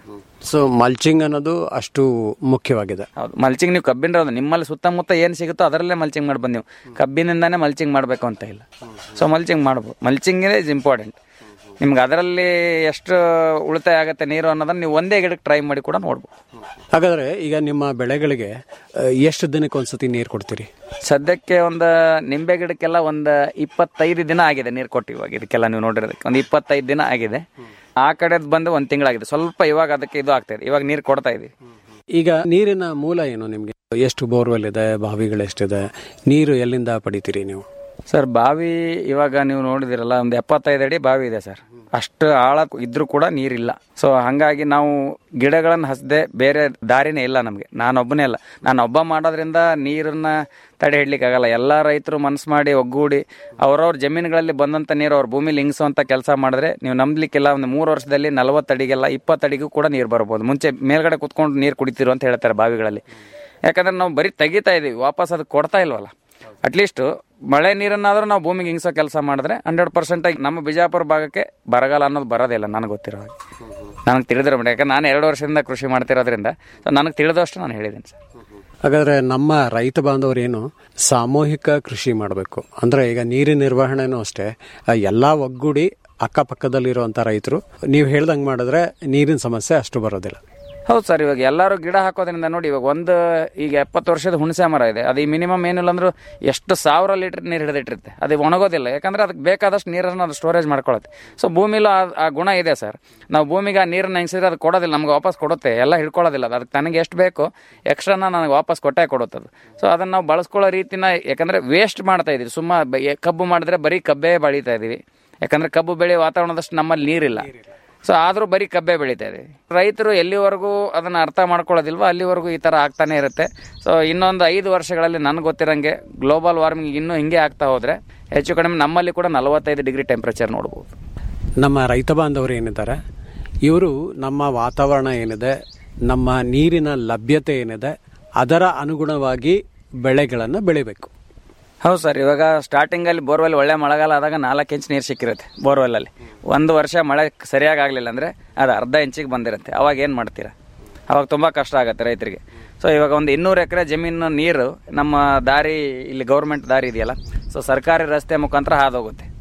ಸೊ ಮಲ್ಚಿಂಗ್ ಅನ್ನೋದು ಅಷ್ಟು ಮುಖ್ಯವಾಗಿದೆ ಹೌದು ಮಲ್ಚಿಂಗ್ ನೀವು ಕಬ್ಬಿನ ಇರೋದು ನಿಮ್ಮಲ್ಲಿ ಸುತ್ತಮುತ್ತ ಏನು ಸಿಗುತ್ತೋ ಅದರಲ್ಲೇ ಮಲ್ಚಿಂಗ್ ಮಾಡಿ ಬಂದು ನೀವು ಕಬ್ಬಿನಿಂದಾನೇ ಮಲ್ಚಿಂಗ್ ಮಾಡಬೇಕು ಅಂತ ಇಲ್ಲ ಸೊ ಮಲ್ಚಿಂಗ್ ಮಾಡ್ಬೋದು ಮಲ್ಚಿಂಗ್ ಇಸ್ ಇಂಪಾರ್ಟೆಂಟ್ ನಿಮ್ಗೆ ಅದರಲ್ಲಿ ಎಷ್ಟು ಉಳಿತಾಯ ಆಗುತ್ತೆ ನೀರು ಅನ್ನೋದನ್ನ ನೀವು ಒಂದೇ ಗಿಡಕ್ಕೆ ಟ್ರೈ ಮಾಡಿ ಕೂಡ ನೋಡ್ಬೋದು ಹಾಗಾದ್ರೆ ಈಗ ನಿಮ್ಮ ಬೆಳೆಗಳಿಗೆ ಆ, ಎಷ್ಟು ದಿನಕ್ಕೆ ಒಂದ್ಸತಿ ನೀರು ಕೊಡ್ತೀರಿ ಸದ್ಯಕ್ಕೆ ಒಂದು ನಿಂಬೆ ಗಿಡಕ್ಕೆಲ್ಲ ಒಂದು ಇಪ್ಪತ್ತೈದು ದಿನ ಆಗಿದೆ ನೀರು ಕೊಟ್ಟು ಇವಾಗ ಇದಕ್ಕೆಲ್ಲ ನೀವು ನೋಡಿರೋದಕ್ಕೆ ಒಂದು ಇಪ್ಪತ್ತೈದು ದಿನ ಆಗಿದೆ ಆ ಕಡೆದು ಬಂದು ಒಂದು ತಿಂಗಳಾಗಿದೆ ಸ್ವಲ್ಪ ಇವಾಗ ಅದಕ್ಕೆ ಇದು ಆಗ್ತಾ ಇದೆ ಇವಾಗ ನೀರು ಕೊಡ್ತಾ ಇದೀವಿ ಈಗ ನೀರಿನ ಮೂಲ ಏನು ನಿಮಗೆ ಎಷ್ಟು ಬೋರ್ವೆಲ್ ಇದೆ ಬಾವಿಗಳು ಎಷ್ಟಿದೆ ನೀರು ಎಲ್ಲಿಂದ ಪಡಿತೀರಿ ನೀವು ಸರ್ ಬಾವಿ ಇವಾಗ ನೀವು ನೋಡಿದಿರಲ್ಲ ಒಂದು ಎಪ್ಪತ್ತೈದು ಅಡಿ ಬಾವಿ ಇದೆ ಸರ್ ಅಷ್ಟು ಆಳ ಇದ್ರೂ ಕೂಡ ನೀರಿಲ್ಲ ಸೊ ಹಾಗಾಗಿ ನಾವು ಗಿಡಗಳನ್ನು ಹಸದೆ ಬೇರೆ ದಾರಿನೇ ಇಲ್ಲ ನಮಗೆ ನಾನೊಬ್ಬನೇ ಅಲ್ಲ ನಾನು ಒಬ್ಬ ಮಾಡೋದ್ರಿಂದ ನೀರನ್ನ ತಡೆ ಹಿಡ್ಲಿಕ್ಕಾಗಲ್ಲ ಎಲ್ಲ ರೈತರು ಮನಸ್ಸು ಮಾಡಿ ಒಗ್ಗೂಡಿ ಅವ್ರವ್ರ ಜಮೀನುಗಳಲ್ಲಿ ಬಂದಂಥ ನೀರು ಅವ್ರ ಭೂಮಿಲಿ ಹಿಂಗಿಸುವಂಥ ಕೆಲಸ ಮಾಡಿದ್ರೆ ನೀವು ನಂಬಲಿಕ್ಕಿಲ್ಲ ಒಂದು ಮೂರು ವರ್ಷದಲ್ಲಿ ನಲವತ್ತು ಅಡಿಗೆಲ್ಲ ಇಪ್ಪತ್ತು ಅಡಿಗೂ ಕೂಡ ನೀರು ಬರ್ಬೋದು ಮುಂಚೆ ಮೇಲ್ಗಡೆ ಕುತ್ಕೊಂಡು ನೀರು ಕುಡಿತಿರು ಅಂತ ಹೇಳ್ತಾರೆ ಬಾವಿಗಳಲ್ಲಿ ಯಾಕಂದ್ರೆ ನಾವು ಬರೀ ತೆಗಿತಾ ಇದೀವಿ ವಾಪಸ್ ಅದಕ್ಕೆ ಕೊಡ್ತಾ ಇಲ್ವಲ್ಲ ಅಟ್ಲೀಸ್ಟ್ ಮಳೆ ನೀರನ್ನಾದ್ರೂ ನಾವು ಭೂಮಿಗೆ ಹಿಂಗ್ಸೋ ಕೆಲಸ ಮಾಡಿದ್ರೆ ಹಂಡ್ರೆಡ್ ಪರ್ಸೆಂಟ್ ಆಗಿ ನಮ್ಮ ಬಿಜಾಪುರ ಭಾಗಕ್ಕೆ ಬರಗಾಲ ಅನ್ನೋದು ಬರೋದಿಲ್ಲ ನನಗೆ ಗೊತ್ತಿರೋ ಹಾಗೆ ನನಗೆ ತಿಳಿದಿರೋ ಮಟ್ಟ ಯಾಕಂದ್ರೆ ನಾನು ಎರಡು ವರ್ಷದಿಂದ ಕೃಷಿ ಮಾಡ್ತಿರೋದ್ರಿಂದ ಸೊ ನನಗೆ ತಿಳಿದಷ್ಟು ನಾನು ಹೇಳಿದ್ದೀನಿ ಸರ್ ಹಾಗಾದ್ರೆ ನಮ್ಮ ರೈತ ಬಾಂಧವರು ಏನು ಸಾಮೂಹಿಕ ಕೃಷಿ ಮಾಡಬೇಕು ಅಂದ್ರೆ ಈಗ ನೀರಿನ ನಿರ್ವಹಣೆನೂ ಅಷ್ಟೇ ಆ, ಎಲ್ಲಾ ಒಗ್ಗೂಡಿ ಅಕ್ಕಪಕ್ಕದಲ್ಲಿರುವಂತ ರೈತರು ನೀವು ಹೇಳ್ದಂಗೆ ಮಾಡಿದ್ರೆ ನೀರಿನ ಸಮಸ್ಯೆ ಅಷ್ಟು ಬರೋದಿಲ್ಲ ಹೌದು ಸರ್ ಇವಾಗ ಎಲ್ಲರೂ ಗಿಡ ಹಾಕೋದ್ರಿಂದ ನೋಡಿ ಇವಾಗ ಒಂದು ಈಗ ಎಪ್ಪತ್ತು ವರ್ಷದ ಹುಣಸೆ ಮರ ಇದೆ ಅದು ಈ ಮಿನಿಮಮ್ ಏನಿಲ್ಲ ಅಂದ್ರೂ ಎಷ್ಟು ಸಾವಿರ ಲೀಟರ್ ನೀರು ಹಿಡಿದಿಟ್ಟಿರುತ್ತೆ ಅದು ಒಣಗೋದಿಲ್ಲ ಯಾಕಂದ್ರೆ ಅದಕ್ಕೆ ಬೇಕಾದಷ್ಟು ನೀರನ್ನು ಅದು ಸ್ಟೋರೇಜ್ ಮಾಡ್ಕೊಳ್ಳುತ್ತೆ ಸೊ ಭೂಮಿಲೂ ಆ ಆ ಗುಣ ಇದೆ ಸರ್ ನಾವು ಭೂಮಿಗೆ ಆ ನೀರನ್ನು ಹೆಂಗ್ಸಿದ್ರೆ ಅದು ಕೊಡೋದಿಲ್ಲ ನಮ್ಗೆ ವಾಪಸ್ ಕೊಡುತ್ತೆ ಎಲ್ಲ ಹಿಡ್ಕೊಳ್ಳೋದಿಲ್ಲ ಅದು ಅದಕ್ಕೆ ನನಗೆ ಎಷ್ಟು ಬೇಕು ಎಕ್ಸ್ಟ್ರಾನ ನನಗೆ ವಾಪಸ್ ಕೊಟ್ಟೇ ಕೊಡುತ್ತೆ ಅದು ಸೊ ಅದನ್ನು ನಾವು ಬಳಸ್ಕೊಳ್ಳೋ ರೀತಿನ ಯಾಕಂದ್ರೆ ವೇಸ್ಟ್ ಮಾಡ್ತಾ ಇದೀವಿ ಸುಮ್ಮ ಬ- ಎ- ಕಬ್ಬು ಮಾಡಿದ್ರೆ ಬರೀ ಕಬ್ಬೇ ಬೆಳೀತಾ ಇದೀವಿ ಯಾಕಂದ್ರೆ ಕಬ್ಬು ಬೆಳೆಯೋ ವಾತಾವರಣದಷ್ಟು ನಮ್ಮಲ್ಲಿ ನೀರಿಲ್ಲ ಸೊ ಆದರೂ ಬರೀ ಕಬ್ಬೆ ಬೆಳೀತಾ ಇದೆ ರೈತರು ಎಲ್ಲಿವರೆಗೂ ಅದನ್ನು ಅರ್ಥ ಮಾಡ್ಕೊಳ್ಳೋದಿಲ್ವೋ ಅಲ್ಲಿವರೆಗೂ ಈ ಥರ ಆಗ್ತಾನೆ ಇರುತ್ತೆ ಸೊ ಇನ್ನೊಂದು ಐದು ವರ್ಷಗಳಲ್ಲಿ ನನಗೆ ಗೊತ್ತಿರಂಗೆ ಗ್ಲೋಬಲ್ ವಾರ್ಮಿಂಗ್ ಇನ್ನೂ ಹಿಂಗೆ ಆಗ್ತಾ ಹೋದರೆ ಹೆಚ್ಚು ಕಡಿಮೆ ನಮ್ಮಲ್ಲಿ ಕೂಡ ನಲವತ್ತೈದು ಡಿಗ್ರಿ ಟೆಂಪ್ರೇಚರ್ ನೋಡ್ಬೋದು ನಮ್ಮ ರೈತ ಬಾಂಧವರು ಏನಿದ್ದಾರೆ ಇವರು ನಮ್ಮ ವಾತಾವರಣ ಏನಿದೆ ನಮ್ಮ ನೀರಿನ ಲಭ್ಯತೆ ಏನಿದೆ ಅದರ ಅನುಗುಣವಾಗಿ ಬೆಳೆಗಳನ್ನು ಬೆಳಿಬೇಕು ಹೌದು ಸರ್ ಇವಾಗ ಸ್ಟಾರ್ಟಿಂಗಲ್ಲಿ ಬೋರ್ವೆಲ್ ಒಳ್ಳೆ ಮಳೆಗಾಲ ಆದಾಗ ನಾಲ್ಕು ಇಂಚ್ ನೀರು ಸಿಕ್ಕಿರುತ್ತೆ ಬೋರ್ವೆಲ್ಲಲ್ಲಿ ಒಂದು ವರ್ಷ ಮಳೆ ಸರಿಯಾಗಿ ಆಗಲಿಲ್ಲ ಅಂದರೆ ಅದು ಅರ್ಧ ಇಂಚಿಗೆ ಬಂದಿರುತ್ತೆ ಅವಾಗ ಏನು ಮಾಡ್ತೀರಾ ಅವಾಗ ತುಂಬ ಕಷ್ಟ ಆಗುತ್ತೆ ರೈತರಿಗೆ ಸೊ ಇವಾಗ ಒಂದು ಇನ್ನೂರು ಎಕರೆ ಜಮೀನು ನೀರು ನಮ್ಮ ದಾರಿ ಇಲ್ಲಿ ಗೌರ್ಮೆಂಟ್ ದಾರಿ ಇದೆಯಲ್ಲ ಸೊ ಸರ್ಕಾರಿ ರಸ್ತೆ ಮುಖಾಂತರ ಹಾದೋಗುತ್ತೆ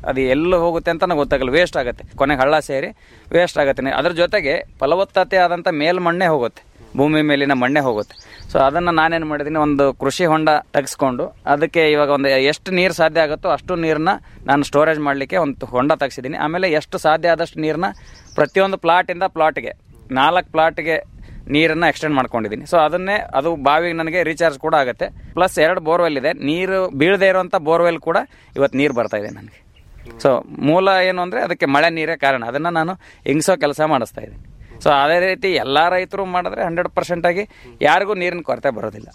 ಅದು ಎಲ್ಲಿ ಹೋಗುತ್ತೆ ಅಂತ ನನಗೆ ಗೊತ್ತಾಗಲ್ಲ ವೇಸ್ಟ್ ಆಗುತ್ತೆ ಕೊನೆಗೆ ಹಳ್ಳ ಸೇರಿ ವೇಸ್ಟ್ ಆಗುತ್ತೆ ಅದ್ರ ಜೊತೆಗೆ ಫಲವತ್ತತೆ ಆದಂಥ ಮೇಲ್ಮಣ್ಣೆ ಹೋಗುತ್ತೆ ಭೂಮಿ ಮೇಲಿನ ಮಣ್ಣೆ ಹೋಗುತ್ತೆ ಸೊ ಅದನ್ನು ನಾನೇನು ಮಾಡಿದ್ದೀನಿ ಒಂದು ಕೃಷಿ ಹೊಂಡ ತೆಗೆಸ್ಕೊಂಡು ಅದಕ್ಕೆ ಇವಾಗ ಒಂದು ಎಷ್ಟು ನೀರು ಸಾಧ್ಯ ಆಗುತ್ತೋ ಅಷ್ಟು ನೀರನ್ನ ನಾನು ಸ್ಟೋರೇಜ್ ಮಾಡಲಿಕ್ಕೆ ಒಂದು ಹೊಂಡ ತೆಗೆಸಿದ್ದೀನಿ ಆಮೇಲೆ ಎಷ್ಟು ಸಾಧ್ಯ ಆದಷ್ಟು ನೀರನ್ನ ಪ್ರತಿಯೊಂದು ಪ್ಲಾಟಿಂದ ಪ್ಲಾಟ್ಗೆ ನಾಲ್ಕು ಪ್ಲಾಟ್ಗೆ ನೀರನ್ನು ಎಕ್ಸ್ಟೆಂಡ್ ಮಾಡ್ಕೊಂಡಿದ್ದೀನಿ ಸೊ ಅದನ್ನೇ ಅದು ಬಾವಿಗೆ ನನಗೆ ರೀಚಾರ್ಜ್ ಕೂಡ ಆಗುತ್ತೆ ಪ್ಲಸ್ ಎರಡು ಬೋರ್ವೆಲ್ ಇದೆ ನೀರು ಬೀಳದೇ ಇರುವಂಥ ಬೋರ್ವೆಲ್ ಕೂಡ ಇವತ್ತು ನೀರು ಬರ್ತಾ ಇದೆ ನನಗೆ ಸೊ ಮೂಲ ಏನು ಅಂದರೆ ಅದಕ್ಕೆ ಮಳೆ ನೀರೇ ಕಾರಣ ಅದನ್ನು ನಾನು ಹಿಂಗ್ಸೋ ಕೆಲಸ ಮಾಡಿಸ್ತಾ ಇದ್ದೀನಿ ಸೊ ಅದೇ ರೀತಿ ಎಲ್ಲ ರೈತರು ಮಾಡಿದ್ರೆ ಹಂಡ್ರೆಡ್ ಪರ್ಸೆಂಟ್ ಆಗಿ ಯಾರಿಗೂ ನೀರಿನ ಕೊರತೆ ಬರೋದಿಲ್ಲ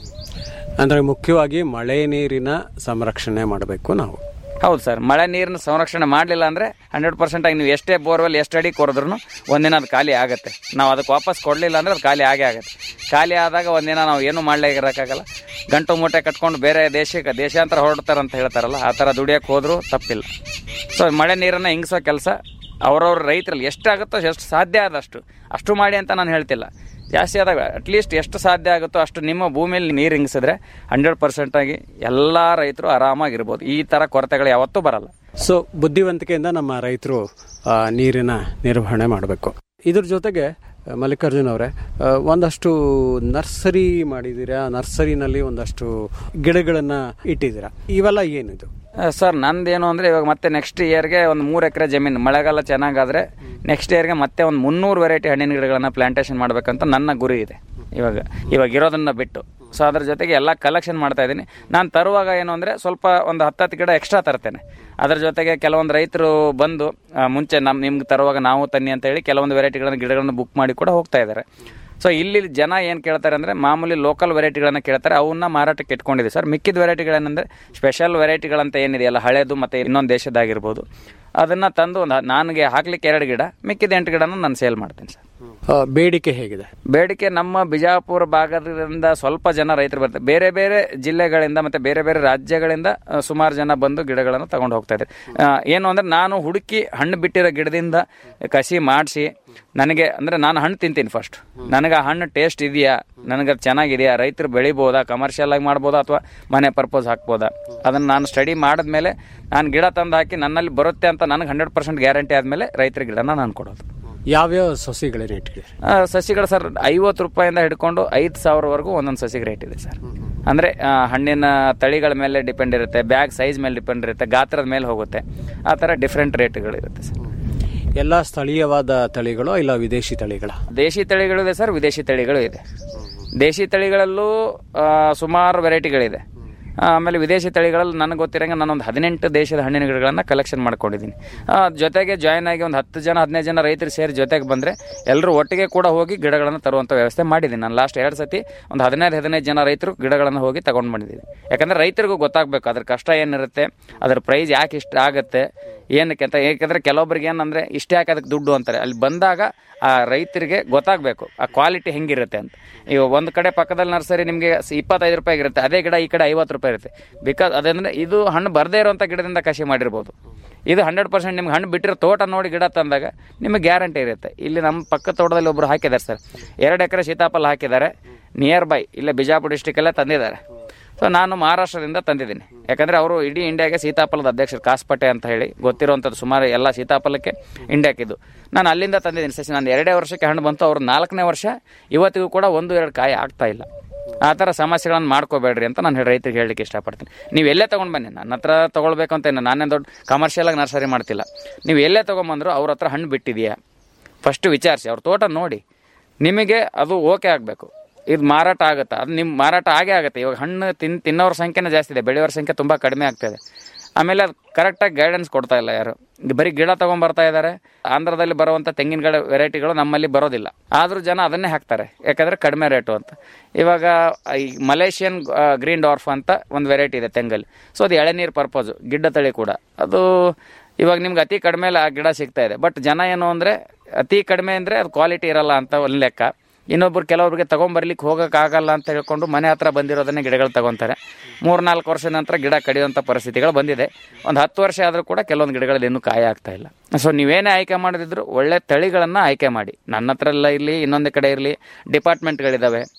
ಅಂದರೆ ಮುಖ್ಯವಾಗಿ ಮಳೆ ನೀರಿನ ಸಂರಕ್ಷಣೆ ಮಾಡಬೇಕು ನಾವು ಹೌದು ಸರ್ ಮಳೆ ನೀರಿನ ಸಂರಕ್ಷಣೆ ಮಾಡಲಿಲ್ಲ ಅಂದರೆ ಹಂಡ್ರೆಡ್ ಪರ್ಸೆಂಟ್ ಆಗಿ ನೀವು ಎಷ್ಟೇ ಬೋರ್ವೆಲ್ ಎಷ್ಟು ಅಡಿ ಕೊರೆದ್ರೂ ಒಂದಿನ ಅದು ಖಾಲಿ ಆಗುತ್ತೆ ನಾವು ಅದಕ್ಕೆ ವಾಪಸ್ ಕೊಡಲಿಲ್ಲ ಅಂದರೆ ಅದು ಖಾಲಿ ಆಗೇ ಆಗುತ್ತೆ ಖಾಲಿ ಆದಾಗ ಒಂದಿನ ನಾವು ಏನು ಮಾಡಲೇ ಇರೋಕ್ಕಾಗಲ್ಲ ಗಂಟು ಮೂಟೆ ಕಟ್ಕೊಂಡು ಬೇರೆ ದೇಶಕ್ಕೆ ದೇಶಾಂತರ ಹೊರಡ್ತಾರೆ ಅಂತ ಹೇಳ್ತಾರಲ್ಲ ಆ ಥರ ದುಡಿಯೋಕೆ ಹೋದರೂ ತಪ್ಪಿಲ್ಲ ಸೊ ಮಳೆ ನೀರನ್ನು ಹಿಂಗಿಸೋ ಕೆಲಸ ಅವ್ರವ್ರ ರೈತರಲ್ಲಿ ಎಷ್ಟಾಗುತ್ತೋ ಎಷ್ಟು ಸಾಧ್ಯ ಆದಷ್ಟು ಅಷ್ಟು ಮಾಡಿ ಅಂತ ನಾನು ಹೇಳ್ತಿಲ್ಲ ಜಾಸ್ತಿ ಆದಾಗ ಅಟ್ಲೀಸ್ಟ್ ಎಷ್ಟು ಸಾಧ್ಯ ಆಗುತ್ತೋ ಅಷ್ಟು ನಿಮ್ಮ ಭೂಮಿಯಲ್ಲಿ ನೀರು ಹಿಂಗಿಸಿದ್ರೆ ಹಂಡ್ರೆಡ್ ಪರ್ಸೆಂಟ್ ಆಗಿ ಎಲ್ಲ ರೈತರು ಆರಾಮಾಗಿರ್ಬೋದು ಈ ಥರ ಕೊರತೆಗಳು ಯಾವತ್ತೂ ಬರಲ್ಲ ಸೊ ಬುದ್ಧಿವಂತಿಕೆಯಿಂದ ನಮ್ಮ ರೈತರು ಆ, ನೀರಿನ ನಿರ್ವಹಣೆ ಮಾಡಬೇಕು ಇದ್ರ ಜೊತೆಗೆ ಆ, ಮಲ್ಲಿಕಾರ್ಜುನ್ ಅವರೇ ಆ, ಒಂದಷ್ಟು ನರ್ಸರಿ ಮಾಡಿದ್ದೀರಾ ನರ್ಸರಿನಲ್ಲಿ ಒಂದಷ್ಟು ಗಿಡಗಳನ್ನ ಇಟ್ಟಿದ್ದೀರಾ ಇವೆಲ್ಲ ಏನಿದು ಆ, ಸರ್ ನಂದೇನು ಅಂದರೆ ಇವಾಗ ಮತ್ತೆ ನೆಕ್ಸ್ಟ್ ಇಯರ್ಗೆ ಒಂದು ಮೂರು ಎಕರೆ ಜಮೀನು ಮಳೆಗಾಲ ಚೆನ್ನಾಗಾದರೆ ನೆಕ್ಸ್ಟ್ ಇಯರ್ಗೆ ಮತ್ತೆ ಒಂದು ಮುನ್ನೂರು ವೆರೈಟಿ ಹಣ್ಣಿನ ಗಿಡಗಳನ್ನ ಪ್ಲಾಂಟೇಶನ್ ಮಾಡಬೇಕಂತ ನನ್ನ ಗುರಿ ಇದೆ ಇವಾಗ ಇವಾಗ ಇರೋದನ್ನ ಬಿಟ್ಟು ಸೊ ಅದ್ರ ಜೊತೆಗೆ ಎಲ್ಲ ಕಲೆಕ್ಷನ್ ಮಾಡ್ತಾ ಇದ್ದೀನಿ ನಾನು ತರುವಾಗ ಏನು ಅಂದರೆ ಸ್ವಲ್ಪ ಒಂದು ಹತ್ತತ್ತು ಗಿಡ ಎಕ್ಸ್ಟ್ರಾ ತರ್ತೇನೆ ಅದ್ರ ಜೊತೆಗೆ ಕೆಲವೊಂದು ರೈತರು ಬಂದು ಆ, ಮುಂಚೆ ನಮ್ಮ ನಿಮ್ಗೆ ತರುವಾಗ ನಾವು ತನ್ನಿ ಅಂತ ಹೇಳಿ ಕೆಲವೊಂದು ವೆರೈಟಿಗಳನ್ನ ಗಿಡಗಳನ್ನ ಬುಕ್ ಮಾಡಿ ಕೂಡ ಹೋಗ್ತಾ ಇದ್ದಾರೆ ಸೊ ಇಲ್ಲಿ ಜನ ಏನು ಕೇಳ್ತಾರೆ ಅಂದರೆ ಮಾಮೂಲಿ ಲೋಕಲ್ ವೆರೈಟಿಗಳನ್ನ ಕೇಳ್ತಾರೆ ಅವನ್ನ ಮಾರಾಟಕ್ಕೆ ಇಟ್ಕೊಂಡಿದೆ ಸರ್ ಮಿಕ್ಕಿದ ವೆರೈಟಿಗಳೇನೆಂದರೆ ಸ್ಪೆಷಲ್ ವೆರೈಟಿಗಳಂತ ಏನಿದೆಯಲ್ಲ ಹಳೇದು ಮತ್ತು ಇನ್ನೊಂದು ದೇಶದಾಗಿರ್ಬೋದು ಅದನ್ನು ತಂದು ಒಂದು ನನಗೆ ಹಾಕ್ಲಿಕ್ಕೆ ಎರಡು ಗಿಡ ಮಿಕ್ಕಿದ ಎಂಟು ಗಿಡನ ನಾನು ಸೇಲ್ ಮಾಡ್ತೀನಿ ಸರ್ ಆ, ಬೇಡಿಕೆ ಹೇಗಿದೆ ಬೇಡಿಕೆ ನಮ್ಮ ಬಿಜಾಪುರ ಭಾಗದಿಂದ ಸ್ವಲ್ಪ ಜನ ರೈತರು ಬರ್ತಾರೆ ಬೇರೆ ಬೇರೆ ಜಿಲ್ಲೆಗಳಿಂದ ಮತ್ತೆ ಬೇರೆ ಬೇರೆ ರಾಜ್ಯಗಳಿಂದ ಆ, ಸುಮಾರು ಜನ ಬಂದು ಗಿಡಗಳನ್ನು ತಗೊಂಡು ಹೋಗ್ತಾ ಇದ್ದಾರೆ ಆ, ಏನು ಅಂದ್ರೆ ನಾನು ಹುಡುಕಿ ಹಣ್ಣು ಬಿಟ್ಟಿರೋ ಗಿಡದಿಂದ ಕಸಿ ಮಾಡಿಸಿ ನನಗೆ ಅಂದ್ರೆ ನಾನು ಹಣ್ಣು ತಿಂತೀನಿ ಫಸ್ಟ್ ನನಗೆ ಆ ಹಣ್ಣು ಟೇಸ್ಟ್ ಇದೆಯಾ ನನಗೆ ಅದು ಚೆನ್ನಾಗಿದೆಯಾ ರೈತರು ಬೆಳಿಬೋದಾ ಕಮರ್ಷಿಯಲ್ ಆಗಿ ಮಾಡ್ಬೋದಾ ಅಥವಾ ಮನೆ ಪರ್ಪೋಸ್ ಹಾಕ್ಬೋದಾ ಅದನ್ನು ನಾನು ಸ್ಟಡಿ ಮಾಡಿದ್ಮೇಲೆ ನಾನು ಗಿಡ ತಂದು ಹಾಕಿ ನನ್ನಲ್ಲಿ ಬರುತ್ತೆ ಅಂತ ನನಗೆ ಹಂಡ್ರೆಡ್ ಪರ್ಸೆಂಟ್ ಗ್ಯಾರಂಟಿ ಆದಮೇಲೆ ರೈತರ ಗಿಡನ ನಾನು ಕೊಡೋದು ಯಾವ್ಯಾವ ಸಸಿಗಳೇನು ಇಟ್ಟಿದ್ದೀರಿ ಆ, ಸಸಿಗಳು ಸರ್ ಐವತ್ತು ರೂಪಾಯಿಂದ ಹಿಡ್ಕೊಂಡು ಐದು ಸಾವಿರವರೆಗೂ ಒಂದೊಂದು ಸಸಿಗೆ ರೇಟ್ ಇದೆ ಸರ್ ಅಂದರೆ ಆ, ಹಣ್ಣಿನ ತಳಿಗಳ ಮೇಲೆ ಡಿಪೆಂಡ್ ಇರುತ್ತೆ ಬ್ಯಾಗ್ ಸೈಜ್ ಮೇಲೆ ಡಿಪೆಂಡ್ ಇರುತ್ತೆ ಗಾತ್ರದ ಮೇಲೆ ಹೋಗುತ್ತೆ ಆ ಥರ ಡಿಫ್ರೆಂಟ್ ರೇಟ್ಗಳು ಇರುತ್ತೆ ಸರ್ ಎಲ್ಲ ಸ್ಥಳೀಯವಾದ ತಳಿಗಳು ಇಲ್ಲ ವಿದೇಶಿ ತಳಿಗಳ ದೇಶಿ ತಳಿಗಳು ಇದೆ ಸರ್ ವಿದೇಶಿ ತಳಿಗಳು ಇದೆ ದೇಶಿ ತಳಿಗಳಲ್ಲೂ ಆ, ಸುಮಾರು ವೆರೈಟಿಗಳಿದೆ ಆ, ಆಮೇಲೆ ವಿದೇಶಿ ತಳಿಗಳಲ್ಲಿ ನನಗೆ ಗೊತ್ತಿರಂಗೆ ನಾನೊಂದು ಹದಿನೆಂಟು ದೇಶದ ಹಣ್ಣಿನ ಗಿಡಗಳನ್ನು ಕಲೆಕ್ಷನ್ ಮಾಡ್ಕೊಂಡಿದ್ದೀನಿ ಆ, ಜೊತೆಗೆ ಜಾಯ್ನ್ ಆಗಿ ಒಂದು ಹತ್ತು ಜನ ಹದಿನೈದು ಜನ ರೈತರು ಸೇರಿ ಜೊತೆಗೆ ಬಂದರೆ ಎಲ್ಲರೂ ಒಟ್ಟಿಗೆ ಕೂಡ ಹೋಗಿ ಗಿಡಗಳನ್ನು ತರುವಂಥ ವ್ಯವಸ್ಥೆ ಮಾಡಿದ್ದೀನಿ ನಾನು ಲಾಸ್ಟ್ ಎರಡು ಸತಿ ಒಂದು ಹದಿನೈದು ಹದಿನೈದು ಜನ ರೈತರು ಗಿಡಗಳನ್ನು ಹೋಗಿ ತಗೊಂಡು ಬಂದಿದ್ದೀನಿ ಯಾಕಂದರೆ ರೈತರಿಗೂ ಗೊತ್ತಾಗಬೇಕು ಅದ್ರ ಕಷ್ಟ ಏನಿರುತ್ತೆ ಅದ್ರ ಪ್ರೈಸ್ ಯಾಕೆ ಇಷ್ಟ ಆಗುತ್ತೆ ಏನಕ್ಕೆ ಅಂತ ಏಕೆಂದರೆ ಕೆಲವೊಬ್ರಿಗೆ ಏನಂದರೆ ಇಷ್ಟ ಯಾಕೆ ಅದಕ್ಕೆ ದುಡ್ಡು ಅಂತಾರೆ ಅಲ್ಲಿ ಬಂದಾಗ ಆ ರೈತರಿಗೆ ಗೊತ್ತಾಗಬೇಕು ಆ ಕ್ವಾಲಿಟಿ ಹೆಂಗಿರುತ್ತೆ ಅಂತ ಈಗ ಒಂದು ಕಡೆ ಪಕ್ಕದಲ್ಲಿ ನರ್ಸರಿ ನಿಮಗೆ ಇಪ್ಪತ್ತೈದು ರೂಪಾಯಿ ಇರುತ್ತೆ ಅದೇ ಗಿಡ ಈ ಕಡೆ ಐವತ್ತು ರೂಪಾಯಿ ಇರುತ್ತೆ ಬಿಕಾಸ್ ಅದಂದ್ರೆ ಇದು ಹಣ್ಣು ಬರದೇ ಇರುವಂಥ ಗಿಡದಿಂದ ಕಸಿ ಮಾಡಿರ್ಬೋದು ಇದು ಹಂಡ್ರೆಡ್ ಪರ್ಸೆಂಟ್ ನಿಮ್ಗೆ ಹಣ್ಣು ಬಿಟ್ಟಿರೋ ತೋಟ ನೋಡಿ ಗಿಡ ತಂದಾಗ ನಿಮಗೆ ಗ್ಯಾರಂಟಿ ಇರುತ್ತೆ ಇಲ್ಲಿ ನಮ್ಮ ಪಕ್ಕ ತೋಟದಲ್ಲಿ ಒಬ್ಬರು ಹಾಕಿದ್ದಾರೆ ಸರ್ ಎರಡು ಎಕರೆ ಸೀತಾಫಲ ಹಾಕಿದ್ದಾರೆ ನಿಯರ್ ಬೈ ಇಲ್ಲೇ ಬಿಜಾಪುರ ಡಿಸ್ಟಿಕಲ್ಲೇ ತಂದಿದ್ದಾರೆ ಸೊ ನಾನು ಮಹಾರಾಷ್ಟ್ರದಿಂದ ತಂದಿದ್ದೀನಿ ಯಾಕಂದರೆ ಅವರು ಇಡೀ ಇಂಡಿಯಾಗೆ ಸೀತಾಫಲದ ಅಧ್ಯಕ್ಷರು ಕಾಸ್ಪಟೆ ಅಂತ ಹೇಳಿ ಗೊತ್ತಿರುವಂಥದ್ದು ಸುಮಾರು ಎಲ್ಲ ಸೀತಾಫಲಕ್ಕೆ ಇಂಡಿಯಾಕ್ಕಿದ್ದು ನಾನು ಅಲ್ಲಿಂದ ತಂದಿದ್ದೀನಿ ಸಸಿ ನಾನು ಎರಡೇ ವರ್ಷಕ್ಕೆ ಹಣ್ಣು ಬಂತು ಅವ್ರು ನಾಲ್ಕನೇ ವರ್ಷ ಇವತ್ತಿಗೂ ಕೂಡ ಒಂದು ಎರಡು ಕಾಯಿ ಆಗ್ತಾ ಇಲ್ಲ ಆ ಥರ ಸಮಸ್ಯೆಗಳನ್ನು ಮಾಡ್ಕೋಬೇಡ್ರಿ ಅಂತ ನಾನು ರೈತರಿಗೆ ಹೇಳಲಿಕ್ಕೆ ಇಷ್ಟಪಡ್ತೀನಿ ನೀವು ಎಲ್ಲೇ ತೊಗೊಂಡು ಬನ್ನಿ ನನ್ನ ಹತ್ರ ತೊಗೊಳ್ಬೇಕು ಅಂತ ಏನು ನಾನೇ ದೊಡ್ಡ ಕಮರ್ಷಿಯಲಾಗಿ ನರ್ಸರಿ ಮಾಡ್ತಿಲ್ಲ ನೀವು ಎಲ್ಲೇ ತೊಗೊಂಬಂದ್ರು ಅವ್ರ ಹತ್ರ ಹಣ್ಣು ಬಿಟ್ಟಿದೆಯಾ ಫಸ್ಟ್ ವಿಚಾರಿಸಿ ಅವ್ರ ತೋಟ ನೋಡಿ ನಿಮಗೆ ಅದು ಓಕೆ ಆಗಬೇಕು ಇದು ಮಾರಾಟ ಆಗುತ್ತಾ ಅದು ನಿಮ್ಮ ಮಾರಾಟ ಆಗೇ ಆಗುತ್ತೆ ಇವಾಗ ಹಣ್ಣು ತಿನ್ ತಿನ್ನೋರ ಸಂಖ್ಯೆನೇ ಜಾಸ್ತಿ ಇದೆ ಬೆಳೆಯೋರ ಸಂಖ್ಯೆ ತುಂಬ ಕಡಿಮೆ ಆಗ್ತಾಯಿದೆ ಆಮೇಲೆ ಅದು ಕರೆಕ್ಟಾಗಿ ಗೈಡೆನ್ಸ್ ಕೊಡ್ತಾ ಇಲ್ಲ ಯಾರು ಇದು ಬರೀ ಗಿಡ ತೊಗೊಂಬರ್ತಾ ಇದ್ದಾರೆ ಆಂಧ್ರದಲ್ಲಿ ಬರುವಂಥ ತೆಂಗಿನ ಗಿಡ ವೆರೈಟಿಗಳು ನಮ್ಮಲ್ಲಿ ಬರೋದಿಲ್ಲ ಆದರೂ ಜನ ಅದನ್ನೇ ಹಾಕ್ತಾರೆ ಯಾಕಂದರೆ ಕಡಿಮೆ ರೇಟು ಅಂತ ಇವಾಗ ಈ ಮಲೇಷಿಯನ್ ಗ್ರೀನ್ ಡಾರ್ಫ್ ಅಂತ ಒಂದು ವೆರೈಟಿ ಇದೆ ತೆಂಗಲ್ಲಿ ಸೊ ಅದು ಎಳೆನೀರು ಪರ್ಪೋಸು ಗಿಡ್ಡ ತಳಿ ಕೂಡ ಅದು ಇವಾಗ ನಿಮ್ಗೆ ಅತಿ ಕಡಿಮೆ ಆ ಗಿಡ ಸಿಗ್ತಾ ಇದೆ ಬಟ್ ಜನ ಏನು ಅಂದರೆ ಅತಿ ಕಡಿಮೆ ಅಂದರೆ ಅದು ಕ್ವಾಲಿಟಿ ಇರಲ್ಲ ಅಂತ ಒಂದು ಲೆಕ್ಕ ಇನ್ನೊಬ್ರು ಕೆಲವೊಬ್ರಿಗೆ ತೊಗೊಂಬರ್ಲಿಕ್ಕೆ ಹೋಗೋಕ್ಕಾಗಲ್ಲ ಅಂತ ಹೇಳ್ಕೊಂಡು ಮನೆ ಹತ್ರ ಬಂದಿರೋದನ್ನೇ ಗಿಡಗಳು ತಗೊಂತಾರೆ ಮೂರು ನಾಲ್ಕು ವರ್ಷದ ನಂತರ ಗಿಡ ಕಡಿಯುವಂಥ ಪರಿಸ್ಥಿತಿಗಳು ಬಂದಿದೆ ಒಂದು ಹತ್ತು ವರ್ಷ ಆದರೂ ಕೂಡ ಕೆಲವೊಂದು ಗಿಡಗಳಲ್ಲಿ ಇನ್ನೂ ಕಾಯ ಆಗ್ತಾ ಇಲ್ಲ ಸೊ ನೀವೇನೇ ಆಯ್ಕೆ ಮಾಡಿದ್ರು ಒಳ್ಳೆ ತಳಿಗಳನ್ನು ಆಯ್ಕೆ ಮಾಡಿ ನನ್ನ ಹತ್ರ ಎಲ್ಲ ಇರಲಿ ಇನ್ನೊಂದು ಕಡೆ ಇರಲಿ ಡಿಪಾರ್ಟ್ಮೆಂಟ್ಗಳಿದ್ದಾವೆ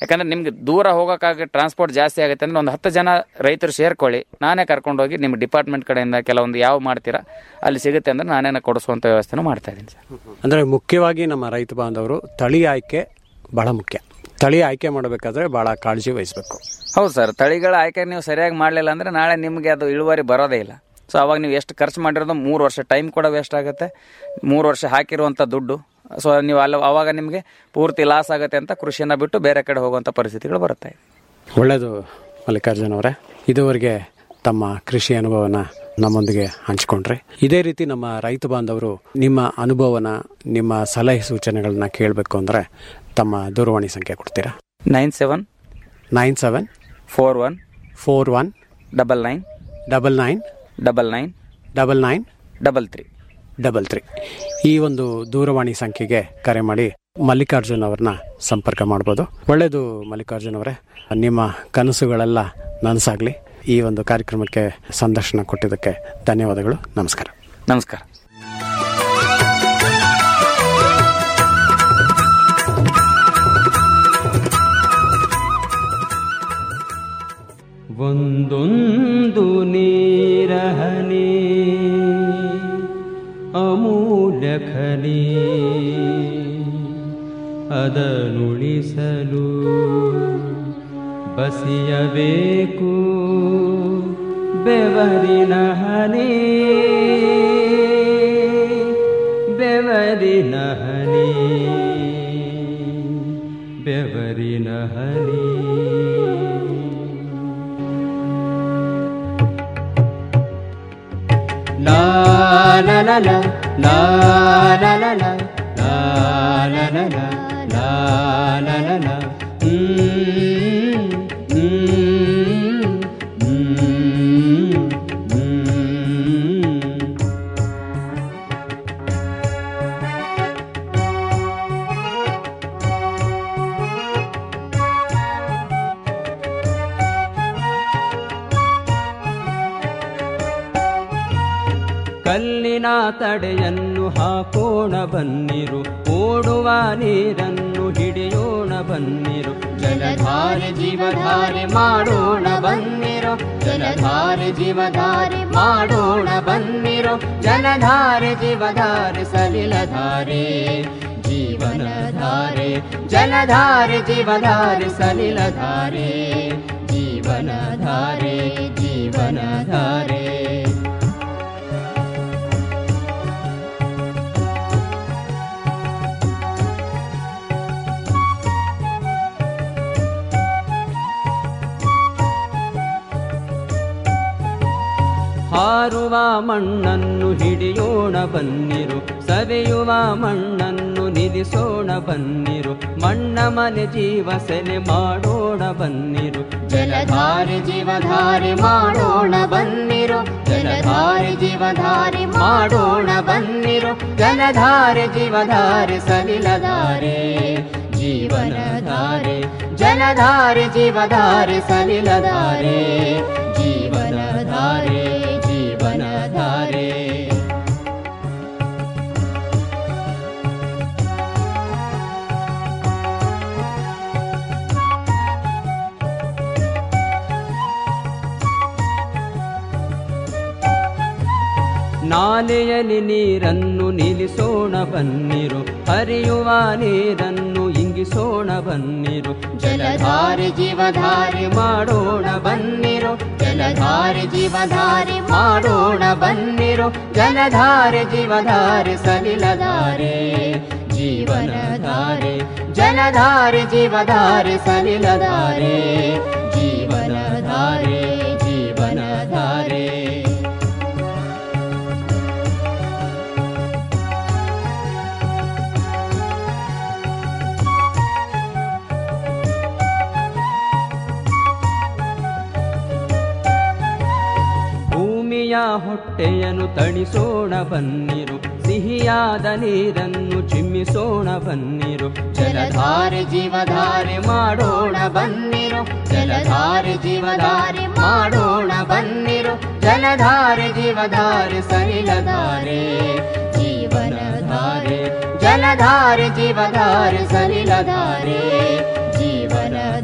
ಯಾಕಂದ್ರೆ ನಿಮ್ಗೆ ದೂರ ಹೋಗೋಕ್ಕಾಗಿ ಟ್ರಾನ್ಸ್ಪೋರ್ಟ್ ಜಾಸ್ತಿ ಆಗುತ್ತೆ ಅಂದ್ರೆ ಒಂದು ಹತ್ತು ಜನ ರೈತರು ಸೇರ್ಕೊಳ್ಳಿ ನಾನೇ ಕರ್ಕೊಂಡೋಗಿ ನಿಮ್ಮ ಡಿಪಾರ್ಟ್ಮೆಂಟ್ ಕಡೆಯಿಂದ ಕೆಲವೊಂದು ಯಾವ ಮಾಡ್ತೀರಾ ಅಲ್ಲಿ ಸಿಗುತ್ತೆ ಅಂದ್ರೆ ನಾನೇ ಕೊಡಿಸುವಂಥ ವ್ಯವಸ್ಥೆನೂ ಮಾಡ್ತಾ ಇದ್ದೀನಿ ಸರ್ ಅಂದರೆ ಮುಖ್ಯವಾಗಿ ನಮ್ಮ ರೈತ ಬಾಂಧವರು ತಳಿ ಆಯ್ಕೆ ಬಹಳ ಮುಖ್ಯ ತಳಿ ಆಯ್ಕೆ ಮಾಡಬೇಕಾದ್ರೆ ಬಹಳ ಕಾಳಜಿ ವಹಿಸಬೇಕು ಹೌದು ಸರ್ ತಳಿಗಳ ಆಯ್ಕೆ ನೀವು ಸರಿಯಾಗಿ ಮಾಡಲಿಲ್ಲ ಅಂದ್ರೆ ನಾಳೆ ನಿಮಗೆ ಅದು ಇಳುವರಿ ಬರೋದೇ ಇಲ್ಲ ಸೊ ಅವಾಗ ನೀವು ಎಷ್ಟು ಖರ್ಚು ಮಾಡಿರೋದು ಮೂರು ವರ್ಷ ಟೈಮ್ ಕೂಡ ವೇಸ್ಟ್ ಆಗುತ್ತೆ ಮೂರು ವರ್ಷ ಹಾಕಿರುವಂಥ ದುಡ್ಡು ಸೊ ನೀವು ಅಲ್ಲಿ ಅವಾಗ ನಿಮಗೆ ಪೂರ್ತಿ ಲಾಸ್ ಆಗುತ್ತೆ ಅಂತ ಕೃಷಿಯನ್ನು ಬಿಟ್ಟು ಬೇರೆ ಕಡೆ ಹೋಗುವಂಥ ಪರಿಸ್ಥಿತಿಗಳು ಬರುತ್ತೆ ಒಳ್ಳೆಯದು ಮಲ್ಲಿಕಾರ್ಜುನ್ ಅವರೇ ಇದುವರೆಗೆ ತಮ್ಮ ಕೃಷಿ ಅನುಭವನ ನಮ್ಮೊಂದಿಗೆ ಹಂಚಿಕೊಂಡ್ರೆ ಇದೇ ರೀತಿ ನಮ್ಮ ರೈತ ಬಾಂಧವರು ನಿಮ್ಮ ಅನುಭವನ ನಿಮ್ಮ ಸಲಹೆ ಸೂಚನೆಗಳನ್ನ ಕೇಳಬೇಕು ಅಂದರೆ ತಮ್ಮ ದೂರವಾಣಿ ಸಂಖ್ಯೆ ಕೊಡ್ತೀರಾ nine seven nine seven four one four one double nine double nine double nine double nine double three double three ಈ ಒಂದು ದೂರವಾಣಿ ಸಂಖ್ಯೆಗೆ ಕರೆ ಮಾಡಿ ಮಲ್ಲಿಕಾರ್ಜುನ್ ಅವ್ರನ್ನ ಸಂಪರ್ಕ ಮಾಡ್ಬೋದು ಒಳ್ಳೆಯದು ಮಲ್ಲಿಕಾರ್ಜುನ್ ಅವರೇ ನಿಮ್ಮ ಕನಸುಗಳೆಲ್ಲ ನನಸಾಗಲಿ ಈ ಒಂದು ಕಾರ್ಯಕ್ರಮಕ್ಕೆ ಸಂದರ್ಶನ ಕೊಟ್ಟಿದ್ದಕ್ಕೆ ಧನ್ಯವಾದಗಳು ನಮಸ್ಕಾರ ನಮಸ್ಕಾರ ಒಂದೊಂದು ನೀರಹನಿ ಅಮೂಲ್ಯ ಖನಿ ಅದನುಳಿಸಲು ಬಸಿಯಬೇಕು ಬೆವರಿನ ಹನಿ ಬೆವರಿನ ಹನಿ ಬೆವರಿನ ಹನಿ La la la la la la la la la la la la la la la la Mm, mm, mm, mm. ಕಲ್ಲಿನ ತಡೆಯನ್ನು ಹಾಕೋಣ ಬನ್ನಿರು ಓಡುವ ನೀರನ್ನು ಹಿಡಿಯೋಣ ಬನ್ನಿರು ಜಲಧಾರೆ ಜೀವಧಾರೆ ಮಾಡೋಣ ಬನ್ನಿರು ಜಲಧಾರೆ ಜೀವಧಾರೆ ಮಾಡೋಣ ಬನ್ನಿರು ಜಲಧಾರೆ ಜೀವಧಾರೆ ಸಲಿಲಧಾರೆ ಜೀವನಧಾರೆ ಜಲಧಾರೆ ಜೀವಧಾರೆ ಸಲಿಲಧಾರೆ ಜೀವನಧಾರೆ ಜೀವನಧಾರೆ ಹಾರುವ ಮಣ್ಣನ್ನು ಹಿಡಿಯೋಣ ಬನ್ನಿರು ಸವೆಯುವ ಮಣ್ಣನ್ನು ನಿಲ್ಲಿಸೋಣ ಬನ್ನಿರು ಮಣ್ಣ ಮನೆ ಜೀವ ಸೆಲೆ ಮಾಡೋಣ ಬನ್ನಿರು ಜಲಧಾರೆ ಜೀವಧಾರೆ ಮಾಡೋಣ ಬನ್ನಿರು ಜಲಧಾರೆ ಜೀವಧಾರೆ ಮಾಡೋಣ ಬನ್ನಿರು ಜಲಧಾರೆ ಜೀವಧಾರೆ ಸಲಿಲಧಾರೆ ಜೀವನಧಾರೆ ಜಲಧಾರೆ ಜೀವಧಾರೆ ಸಲಿಲಧಾರೆ ಜೀವನಧಾರೆ ಜೀವನಧಾರೆ ನಾಲೆಯಲ್ಲಿ ನೀರನ್ನು ನಿಲ್ಲಿಸೋಣ ಬನ್ನಿರು ಹರಿಯುವ ನೀರನ್ನು ಇಂಗಿಸೋಣ ಬನ್ನಿರು ಜಲಧಾರೆ ಜೀವಧಾರೆ ಮಾಡೋಣ ಬನ್ನಿರು ಜಲಧಾರೆ ಜೀವಧಾರೆ ಮಾಡೋಣ ಬನ್ನಿರು ಜಲಧಾರೆ ಜೀವಧಾರೆ ಸಲಿಲಧಾರೆ ಜೀವನಧಾರೆ ಜಲಧಾರೆ ಜೀವಧಾರೆ ಸಲಿಲಧಾರೆ ಜೀವನಧಾರೆ ಜೀವನಧಾರೆ ಭೂಮಿಯ ಹೊಟ್ಟೆಯನ್ನು ತಣಿಸೋಣ ಬನ್ನಿರು ಸಿಹಿಯಾದ ನೀರನ್ನು ಚಿಮ್ಮಿಸೋಣ ಬನ್ನಿರು ಜಲಧಾರೆ ಜೀವಧಾರೆ ಮಾಡೋಣ ಬನ್ನಿರು ಜಲಧಾರೆ ಜೀವಧಾರೆ ಮಾಡೋಣ ಬನ್ನಿರು ಜಲಧಾರೆ ಜೀವಧಾರೆ ಸಲಿಲಧಾರೆ ಜೀವನಧಾರೆ ಜಲಧಾರೆ ಜೀವಧಾರೆ ಸಲಿಲಧಾರೆ ಜೀವನಧಾರೆ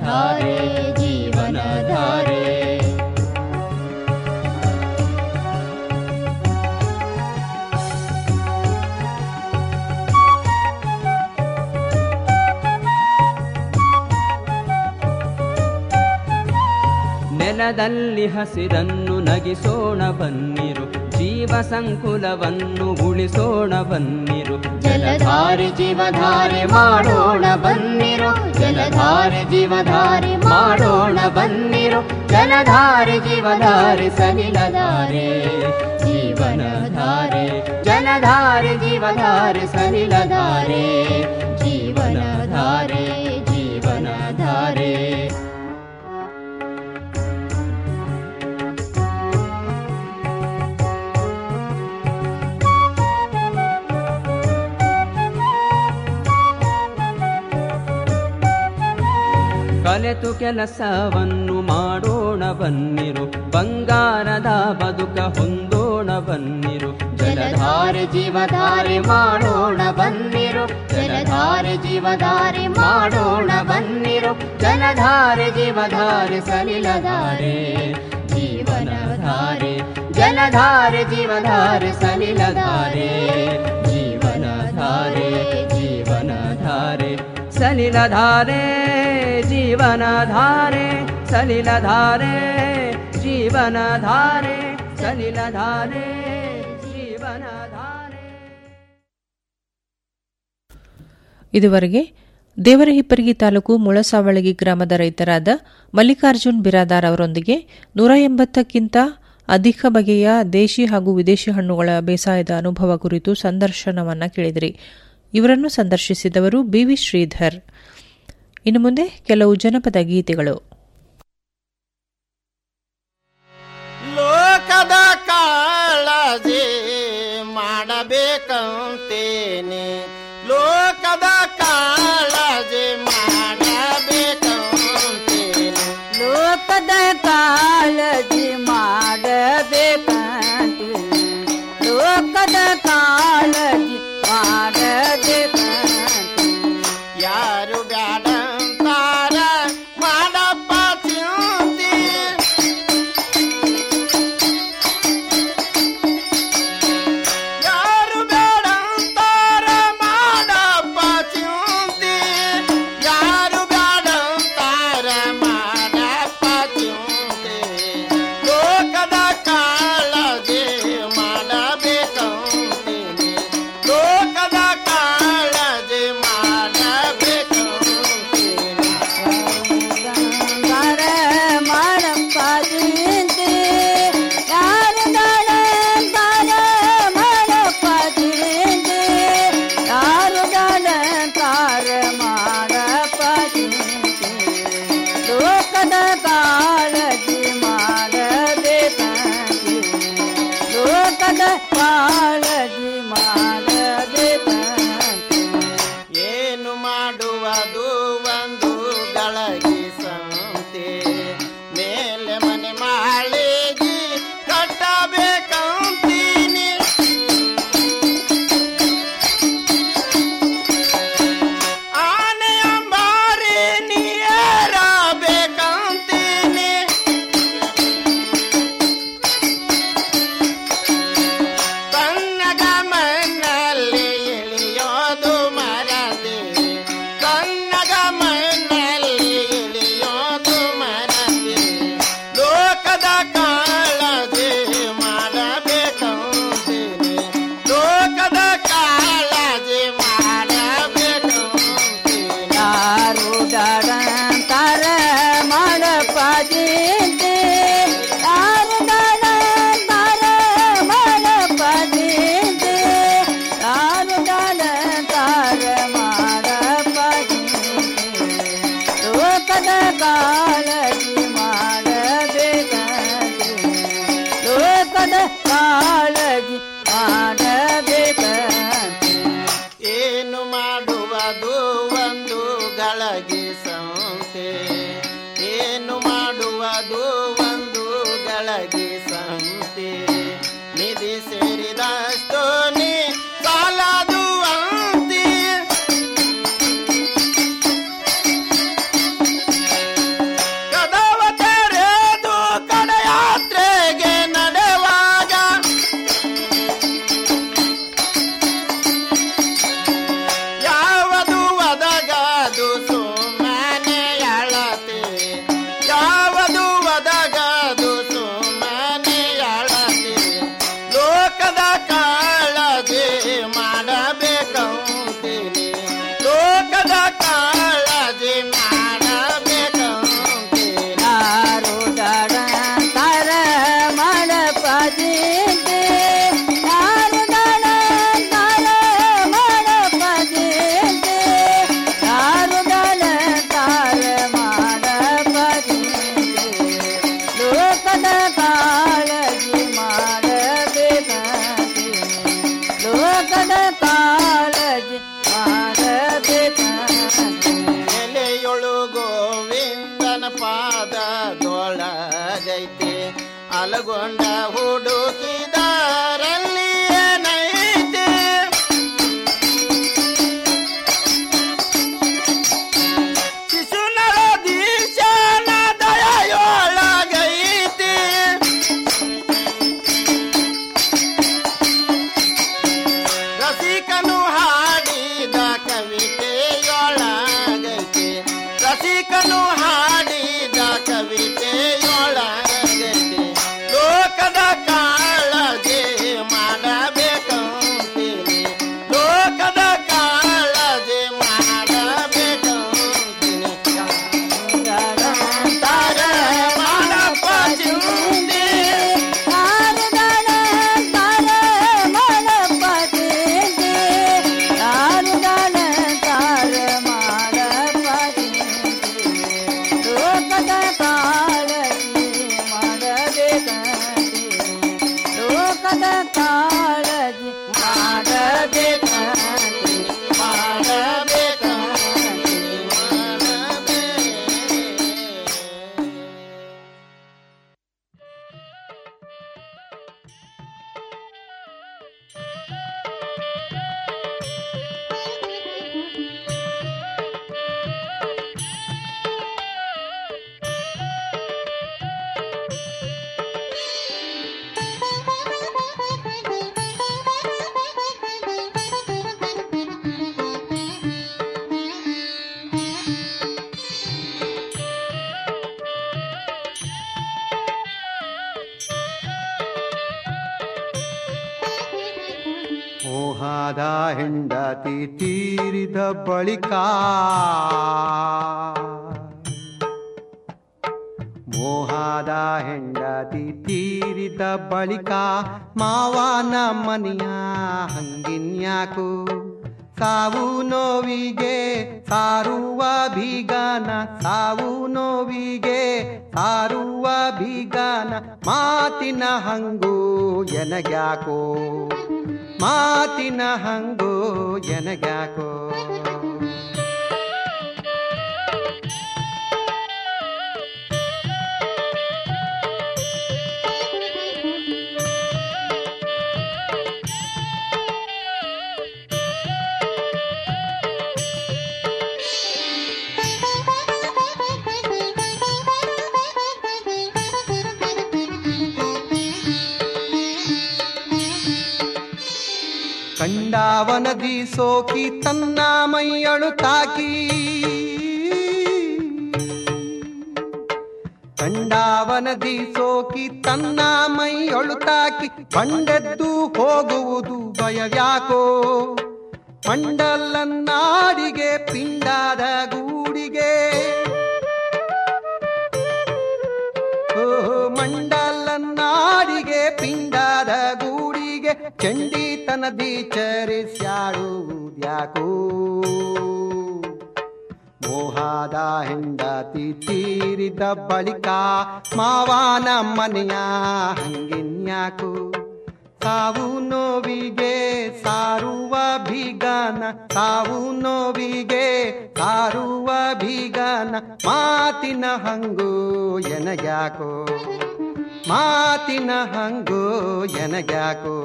ನೆಲದಲ್ಲಿ ಹಸಿರನ್ನು ನಗಿಸೋಣ ಬನ್ನಿರು ಜೀವ ಸಂಕುಲವನ್ನು ಉಳಿಸೋಣ ಬನ್ನಿರು ಜಲಧಾರೆ ಜೀವಧಾರೆ ಮಾಡೋಣ ಬನ್ನಿರು ಜಲಧಾರೆ ಜೀವಧಾರೆ ಮಾಡೋಣ ಬನ್ನಿರು ಜಲಧಾರೆ ಜೀವಧಾರೆ ಸಲಿಲಧಾರೆ ಜೀವನಧಾರೆ ಜಲಧಾರೆ ಜೀವಧಾರೆ ಸಲಿಲಧಾರೆ ಜೀವನಧಾರೆ ಜೀವನಧಾರೆ ಕಲೆತು ಕೆಲಸವನ್ನು ಮಾಡೋಣ ಬನ್ನಿರು ಬಂಗಾರದ ಬದುಕ ಹೊಂದೋಣ ಬನ್ನಿರು ಜಲಧಾರೆ ಜೀವಧಾರೆ ಮಾಡೋಣ ಬನ್ನಿರು ಜಲಧಾರೆ ಜೀವಧಾರೆ ಮಾಡೋಣ ಬನ್ನಿರು ಜಲಧಾರೆ ಜೀವಧಾರೆ ಸಲಿಲಧಾರೆ ಜೀವನಧಾರೆ ಜಲಧಾರೆ ಜೀವಧಾರೆ ಸಲಿಲಧಾರೆ ಜೀವನಧಾರೆ ಜೀವನಧಾರೆ ಸಲಿಲಧಾರೆ ಜೀವನಧಾರೆ ಸಲಿಲಧಾರೆ ಜೀವನಧಾರೆ ಸಲಿಲಧಾರೆ ಜೀವನಧಾರೆ ಇದುವರೆಗೆ ದೇವರಹಿಪ್ಪರಗಿ ತಾಲೂಕು ಮುಳಸಾವಳಗಿ ಗ್ರಾಮದ ರೈತರಾದ ಮಲ್ಲಿಕಾರ್ಜುನ್ ಬಿರಾದಾರ್ ಅವರೊಂದಿಗೆ ನೂರ ಎಂಬತ್ತಕ್ಕಿಂತ ಅಧಿಕ ಬಗೆಯ ದೇಶಿ ಹಾಗೂ ವಿದೇಶಿ ಹಣ್ಣುಗಳ ಬೇಸಾಯದ ಅನುಭವ ಕುರಿತು ಸಂದರ್ಶನವನ್ನ ಕೇಳಿದಿರಿ ಇವರನ್ನು ಸಂದರ್ಶಿಸಿದವರು ಬಿವಿ ಶ್ರೀಧರ್ ಇನ್ನು ಮುಂದೆ ಕೆಲವು ಜನಪದ ಗೀತೆಗಳು ಲೋಕದ ಕಾಳಜಿ ಮಾಡಬೇಕಂತೇನೆ ಲೋಕದ ಕಾಳಜಿ ಮಾಡಬೇಕಂತೇನೆ ಲೋಕದ ಕಾಳಜಿ ಮಾಡಬೇಕಂತೆ ಲೋಕದ ಕಾಳಜಿ ಮಾಡಬೇಕಂತೆ ಯಾರು ಬ್ಯಾಡಂತಾರ ಮಾಡಪ್ಪ ಚಿಂತಿ ಯಾರು ಬೇಡಂತಾರ ಮಾಡಪ್ಪ ಚಿಂತಿ ಯಾರು ಬೇಡಂತಾರ ಮಾಡಪ್ಪ ಚಿಂತಿ ಲೋಕದ ಕಾಳಜಿ ಮಾಡಬೇಕಂತೀನಿ ಲೋಕದ ಕಾಳಜಿ ಮಾಡಬೇಕಂತೀನಿ ಗಾರ ಮಾಡಪ್ಪ ಚಿಂತೆ ಯಾರು ಗಾಳ ಮಾಡಪ್ಪ ಚಿಂತೆ ಯಾರು ಗಾಳ ಮಾಡಪ್ಪ ಚಿಂತೆ ಲೋಕದ ಕಾಳಜಿ ಮಾಡಬೇಕಂತೆ ಲೋಕದ ಕಾಳಜಿ ಮಾಡಬೇಕಂತೆ ಏನು ಮಾಡುವುದು ಒಂದು ಗಳಗಿ ಸಂತೆ ಮೇಲೆ ಮನೆ ಮಾಳಿಗೆ ಕಟ್ಟಬೇಕಂತೀನಿ ಆನೆಯ ಮಾರಿ ನೀರಬೇಕಂತೀನಿ ತನ್ನಗ ಮಣ್ಣಲ್ಲಿ ಇಳಿಯೋದು ಮರದೆ ತನ್ನಗ ಮಣ್ಣಲ್ಲಿ ಇಳಿಯೋದು ಮರದೆ ಲೋಕದ ಕಾಳಜಿ ಮಾಡಬೇಕಂತೀನಿ ಲೋಕದ ಕಾಳಜಿ ಮಾಡಬೇಕಂತೀನಿ ಯಾರು ಗಾಡಂತಾರ ಮಾಡಪ್ಪ ಚಿಂತೆ ಯಾರು ಗಾಡಂತಾರ ಮಾಡಪ್ಪ ಚಿಂತೆ ಯಾರು ಗಾಡಂತಾರ ಮಾಡಪ್ಪ ಚಿಂತೆ ಲೋಕದ ಕಾಳಜಿ ಮಾಡಬೇಕಂತೆ ಲೋಕದ ಕಾಳಜಿ ಮಾಡಬೇಕಂತೆ ಏನು ಮಾಡುವುದು ಒಂದು ಗಳಗಿ ಸಂತೆ ಏನು ಮಾಡುವುದು ಒಂದು ಗಳಗಿ ಸಂತೆ ನಿಧಿ ಸೇರಿದಷ್ಟು ನೀ ಸಾಲದು ಅಂತಿ ಕದವ ತೆರೆದು ಕಡಯಾತ್ರೆಗೆ ನಡೆವಾಗ ಯಾವುದು ಒದಗದು ಸುಮ್ಮನೆ ಅಳತೆ ಒಳಗೊಂಡ ಹುಡುಕಿದರಲ್ಲಿ ಏನೈತಿ ಶಿಶುನಳ ದೀಶನ ದಯೆಯೊಳಗೈತಿ ರಸಿಕನು ಹಾಡಿದ ಕವಿತೆಯೊಳಗೈತೆ ರಸಿಕನು ಹಾಡಿದ ಕವಿತೆಯೊಳಗೈತೆ ಲೋಕದ ಕಾಳಜಿ ಮಾಡಬೇಕಂತೀನಿ ಲೋಕದ ಕಾಳಜಿ ಮಾಡಬೇಕಂತೀನಿ ತರ ಮಾಡಪ್ಪ ಚಿಂದಿ ಕಾಳಜಿ ಮಾಡಬೇಕಂತೀನಿ ಮಾಡಬೇಕಂತೀನಿ ಮೋಹದ ಹೆಂಡತಿ ತೀರಿದ ಬಳಿಕ ಮೋಹದ ಹೆಂಡತಿ ತೀರಿದ ಬಳಿಕ ಮಾವನ ಮನೆಯ ಹಂಗಿನ್ಯಾಕು ಸಾವು ನೋವಿಗೆ ಸಾರುವ ಬೀಗನ ಸಾವು ನೋವಿಗೆ ಸಾರುವ ಬೀಗನ ಮಾತಿನ ಹಂಗು ಎನಗ್ಯಾಕೋ ಮಾತಿನ ಹಂಗೋ ಎನಗ್ಯಾಕೋ ಕಂಡಾವನದಿ ಸೋಕಿ ತನ್ನ ಮೈಯಳು ತಾಕಿ ಕಂಡಾವನದಿ ಸೋಕಿ ತನ್ನ ಮೈಯೊಳು ತಾಕಿ ಬಂಡೆದ್ದು ಹೋಗುವುದು ಭಯವ್ಯಾಕೋ ಮಂಡಲನ್ನಾಡಿಗೆ ಪಿಂಡಾದ ಗೂಡಿಗೆ ಓಹೋ ಮಂಡಲನ್ನಾಡಿಗೆ ಪಿಂಡಾದ ಗೂಡಿಗೆ ಚಂಡಿತನದಿ ಚರಿಸ್ಯಾಡುವುದ್ಯಾಕೋ ಮೋಹಾದ ಹೆಂಡತಿ ತೀರಿದ ಬಳಿಕ ಮಾವನ ಮನೆಯ ಹಂಗಿನ್ಯಾಕು ಸಾವು ನೋವಿಗೆ ಸಾರುವ ಬೀಗನ ಸಾವು ನೋವಿಗೆ ಸಾರುವ ಬೀಗನ ಮಾತಿನ ಹಂಗು ಎನಗ್ಯಾಕೋ ಮಾತಿನ ಹಂಗು ಎನಗ್ಯಾಕೋ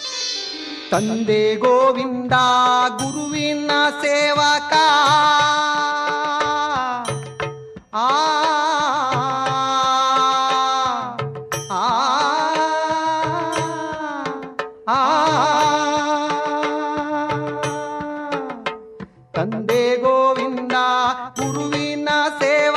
ತಂದೆ ಗೋವಿಂದ ಗುರುವಿನ ಸೇವಕ